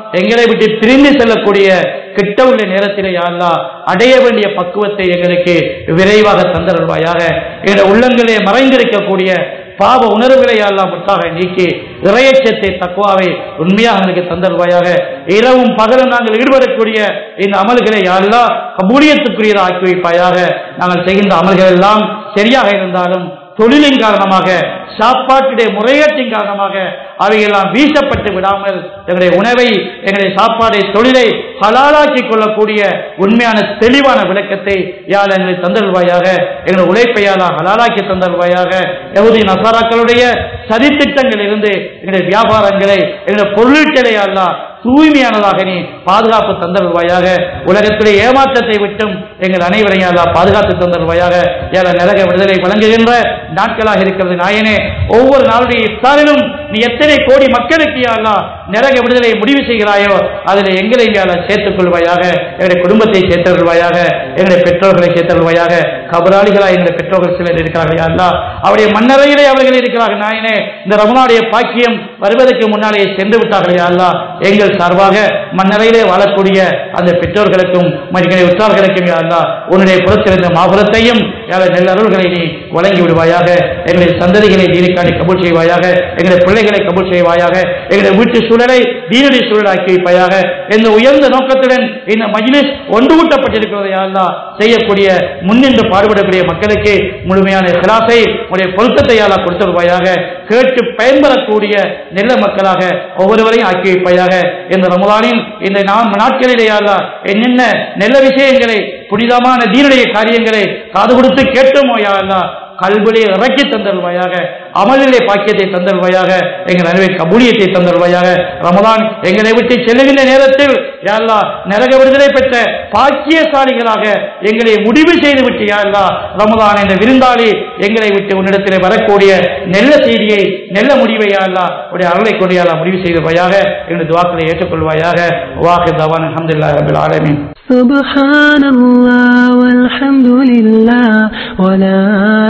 எங்களை விட்டு பிரிந்து செல்லக்கூடிய கிட்ட உள்ள நேரத்திலே யா அல்லாஹ் அடைய வேண்டிய பக்குவத்தை எங்களுக்கு விரைவாக தந்தருள்வாயாக எங்களுடைய உள்ளங்களே மறைந்திருக்கக்கூடிய பாவ உணர்வுகளை எல்லாம் முற்றாக நீக்கி இறையச்சத்தை தக்குவாவை உண்மையாக எங்களுக்கு தந்தருவாயாக இரவும் பகலும் நாங்கள் ஈடுபடக்கூடிய இந்த அமல்களை யாரெல்லாம் கபூலியத்துக்குரியதை ஆக்கி வைப்பாயாக நாங்கள் செய்கின்ற அமல்கள் எல்லாம் சரியாக இருந்தாலும் தொழிலின் காரணமாக சாப்பாட்டுடைய முறையீட்டின் காரணமாக அவையெல்லாம் வீசப்பட்டு விடாமல் எங்களுடைய உணவை எங்களுடைய சாப்பாடை தொழிலை ஹலாலாக்கி கொள்ளக்கூடிய உண்மையான தெளிவான விளக்கத்தை யாழ் எங்களுக்கு தந்தருவாயாக எங்களுடைய உழைப்பை யாழா ஹலாலாக்கி தந்தருவாயாக யகுதி நசாராக்களுடைய சதித்திட்டங்கள் இருந்து எங்களுடைய வியாபாரங்களை எங்களுடைய பொருளீட்டலை அல்லா தூய்மையானதாக நீ பாதுகாப்பு தந்தருவாயாக உலகத்திலே ஏமாற்றத்தை விட்டும் எங்கள் அனைவரையும் அல்லா பாதுகாத்து தந்தருவாயாக ஏழ நரக விடுதலை வழங்குகின்ற நாட்களாக இருக்கிறது நாயனே ஒவ்வொரு நாளுடைய இஃப்தாரிலும் நீ எத்தனை கோடி மக்களுக்கு யா அல்லாஹ் நரக விடுதலை முடிவு செய்கிறாயோ அதில் எங்களை யாழ சேர்த்துக் கொள்வாயாக எங்களுடைய குடும்பத்தை சேர்த்தருள்வாயாக எங்களுடைய பெற்றோர்களை சேர்த்தருள்வாயாக கபராளிகளாக எங்களுடைய பெற்றோர்கள் சிலர் இருக்கிறார்கள் யா அல்லாஹ் அவருடைய மன்னரையிலே அவர்கள் இருக்கிறார்கள் நாயனே இந்த ரமணாவுடைய பாக்கியம் வருவதற்கு முன்னாலே சென்று விட்டார்கள் யா அல்லாஹ் எங்கள் சார்பாக மன்னரையிலே வாழக்கூடிய அந்த பெற்றோர்களுக்கும் மனிதனை உற்றார்களுக்கும் யா அல்லாஹ் உன்னுடைய புறத்திருந்த மாபுரத்தையும் யாழ நெல்லருள்களை நீ வழங்கி விடுவாயாக எங்களுடைய சந்ததிகளை தீனிக்காண்டி கபூல் செய்வாயாக எங்களுடைய பிள்ளைகளை கபூல் செய்வாயாக எங்களுடைய வீட்டு சூழலை தீனுடைய சூழலாக்கி வைப்பாயாக இந்த உயர்ந்த நோக்கத்துடன் இந்த மஜ்லிஸ் ஒன்று கூட்டப்பட்டிருக்கிறது யா அல்லாஹ் செய்யக்கூடிய முன்னின்று பாடுபடக்கூடிய மக்களுக்கு முழுமையான கிளாஸை உடைய பொருத்தத்தை யாழா கொடுத்து வருவாயாக கேட்டு பயன்பெறக்கூடிய நல்ல மக்களாக ஒவ்வொருவரையும் ஆக்கி வைப்பாயாக இந்த ரமலானின் இந்த நாம் நாட்களிலே யாழா என்னென்ன நல்ல விஷயங்களை புனிதமான தீனுடைய காரியங்களை காது கொடுத்து கேட்டோமோ யா அல்லாஹ் கல்விலே இறக்கி தந்தருவாயாக அமலிலே பாக்கியத்தை தந்தருவாயாக எங்கள் அறிவை கபூலியத்தை தந்தருவாயாக ரமதான் எங்களை விட்டு செல்லுகின்ற நேரத்தில் யாழ்லா நரக விடுதலை பெற்ற பாக்கியசாலிகளாக எங்களை முடிவு செய்து விட்டு யாழ்லா ரமதான் என்ற விருந்தாளி எங்களை விட்டு உன்னிடத்திலே வரக்கூடிய நல்ல செய்தியை நல்ல முடிவை யாழ்லா உடைய அருளை கொண்டு யாழ்லா முடிவு செய்துவாயாக எங்கள் துவாக்களை ஏற்றுக்கொள்வாயாக வாக்கு தவான் அஹமதுல்லா ரபில் ஆலமீன் سبحان الله والحمد لله ولا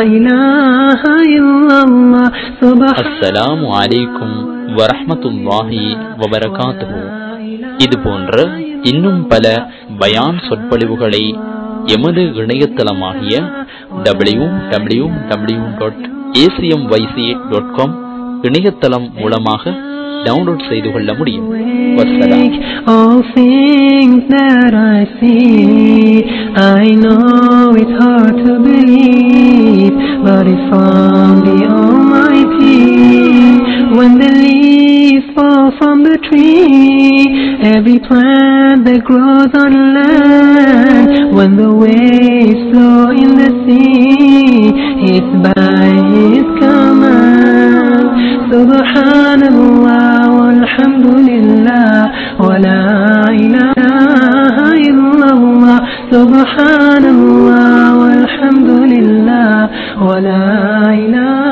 إله إلا الله سبحان அஸ்ஸலாமு அலைக்கும் வரஹ்மத்துல்லாஹி வபரகாத்துஹு இது போன்ற இன்னும் பல பயான் சொற்பொழிவுகளை எமது இணையதளமாகிய W W W dot A C M Y C dot com இணையதளம் மூலமாக டவுன்லோட் செய்து கொள்ள முடியும் வஸ்ஸலாம் All things that I see, I know it's hard to believe, but it's from the Almighty. When the leaves fall from the tree, every plant that grows on land, when the waves flow in the sea, it's by His command. سبحان الله والحمد لله ولا إله إلا الله سبحان الله والحمد لله ولا إله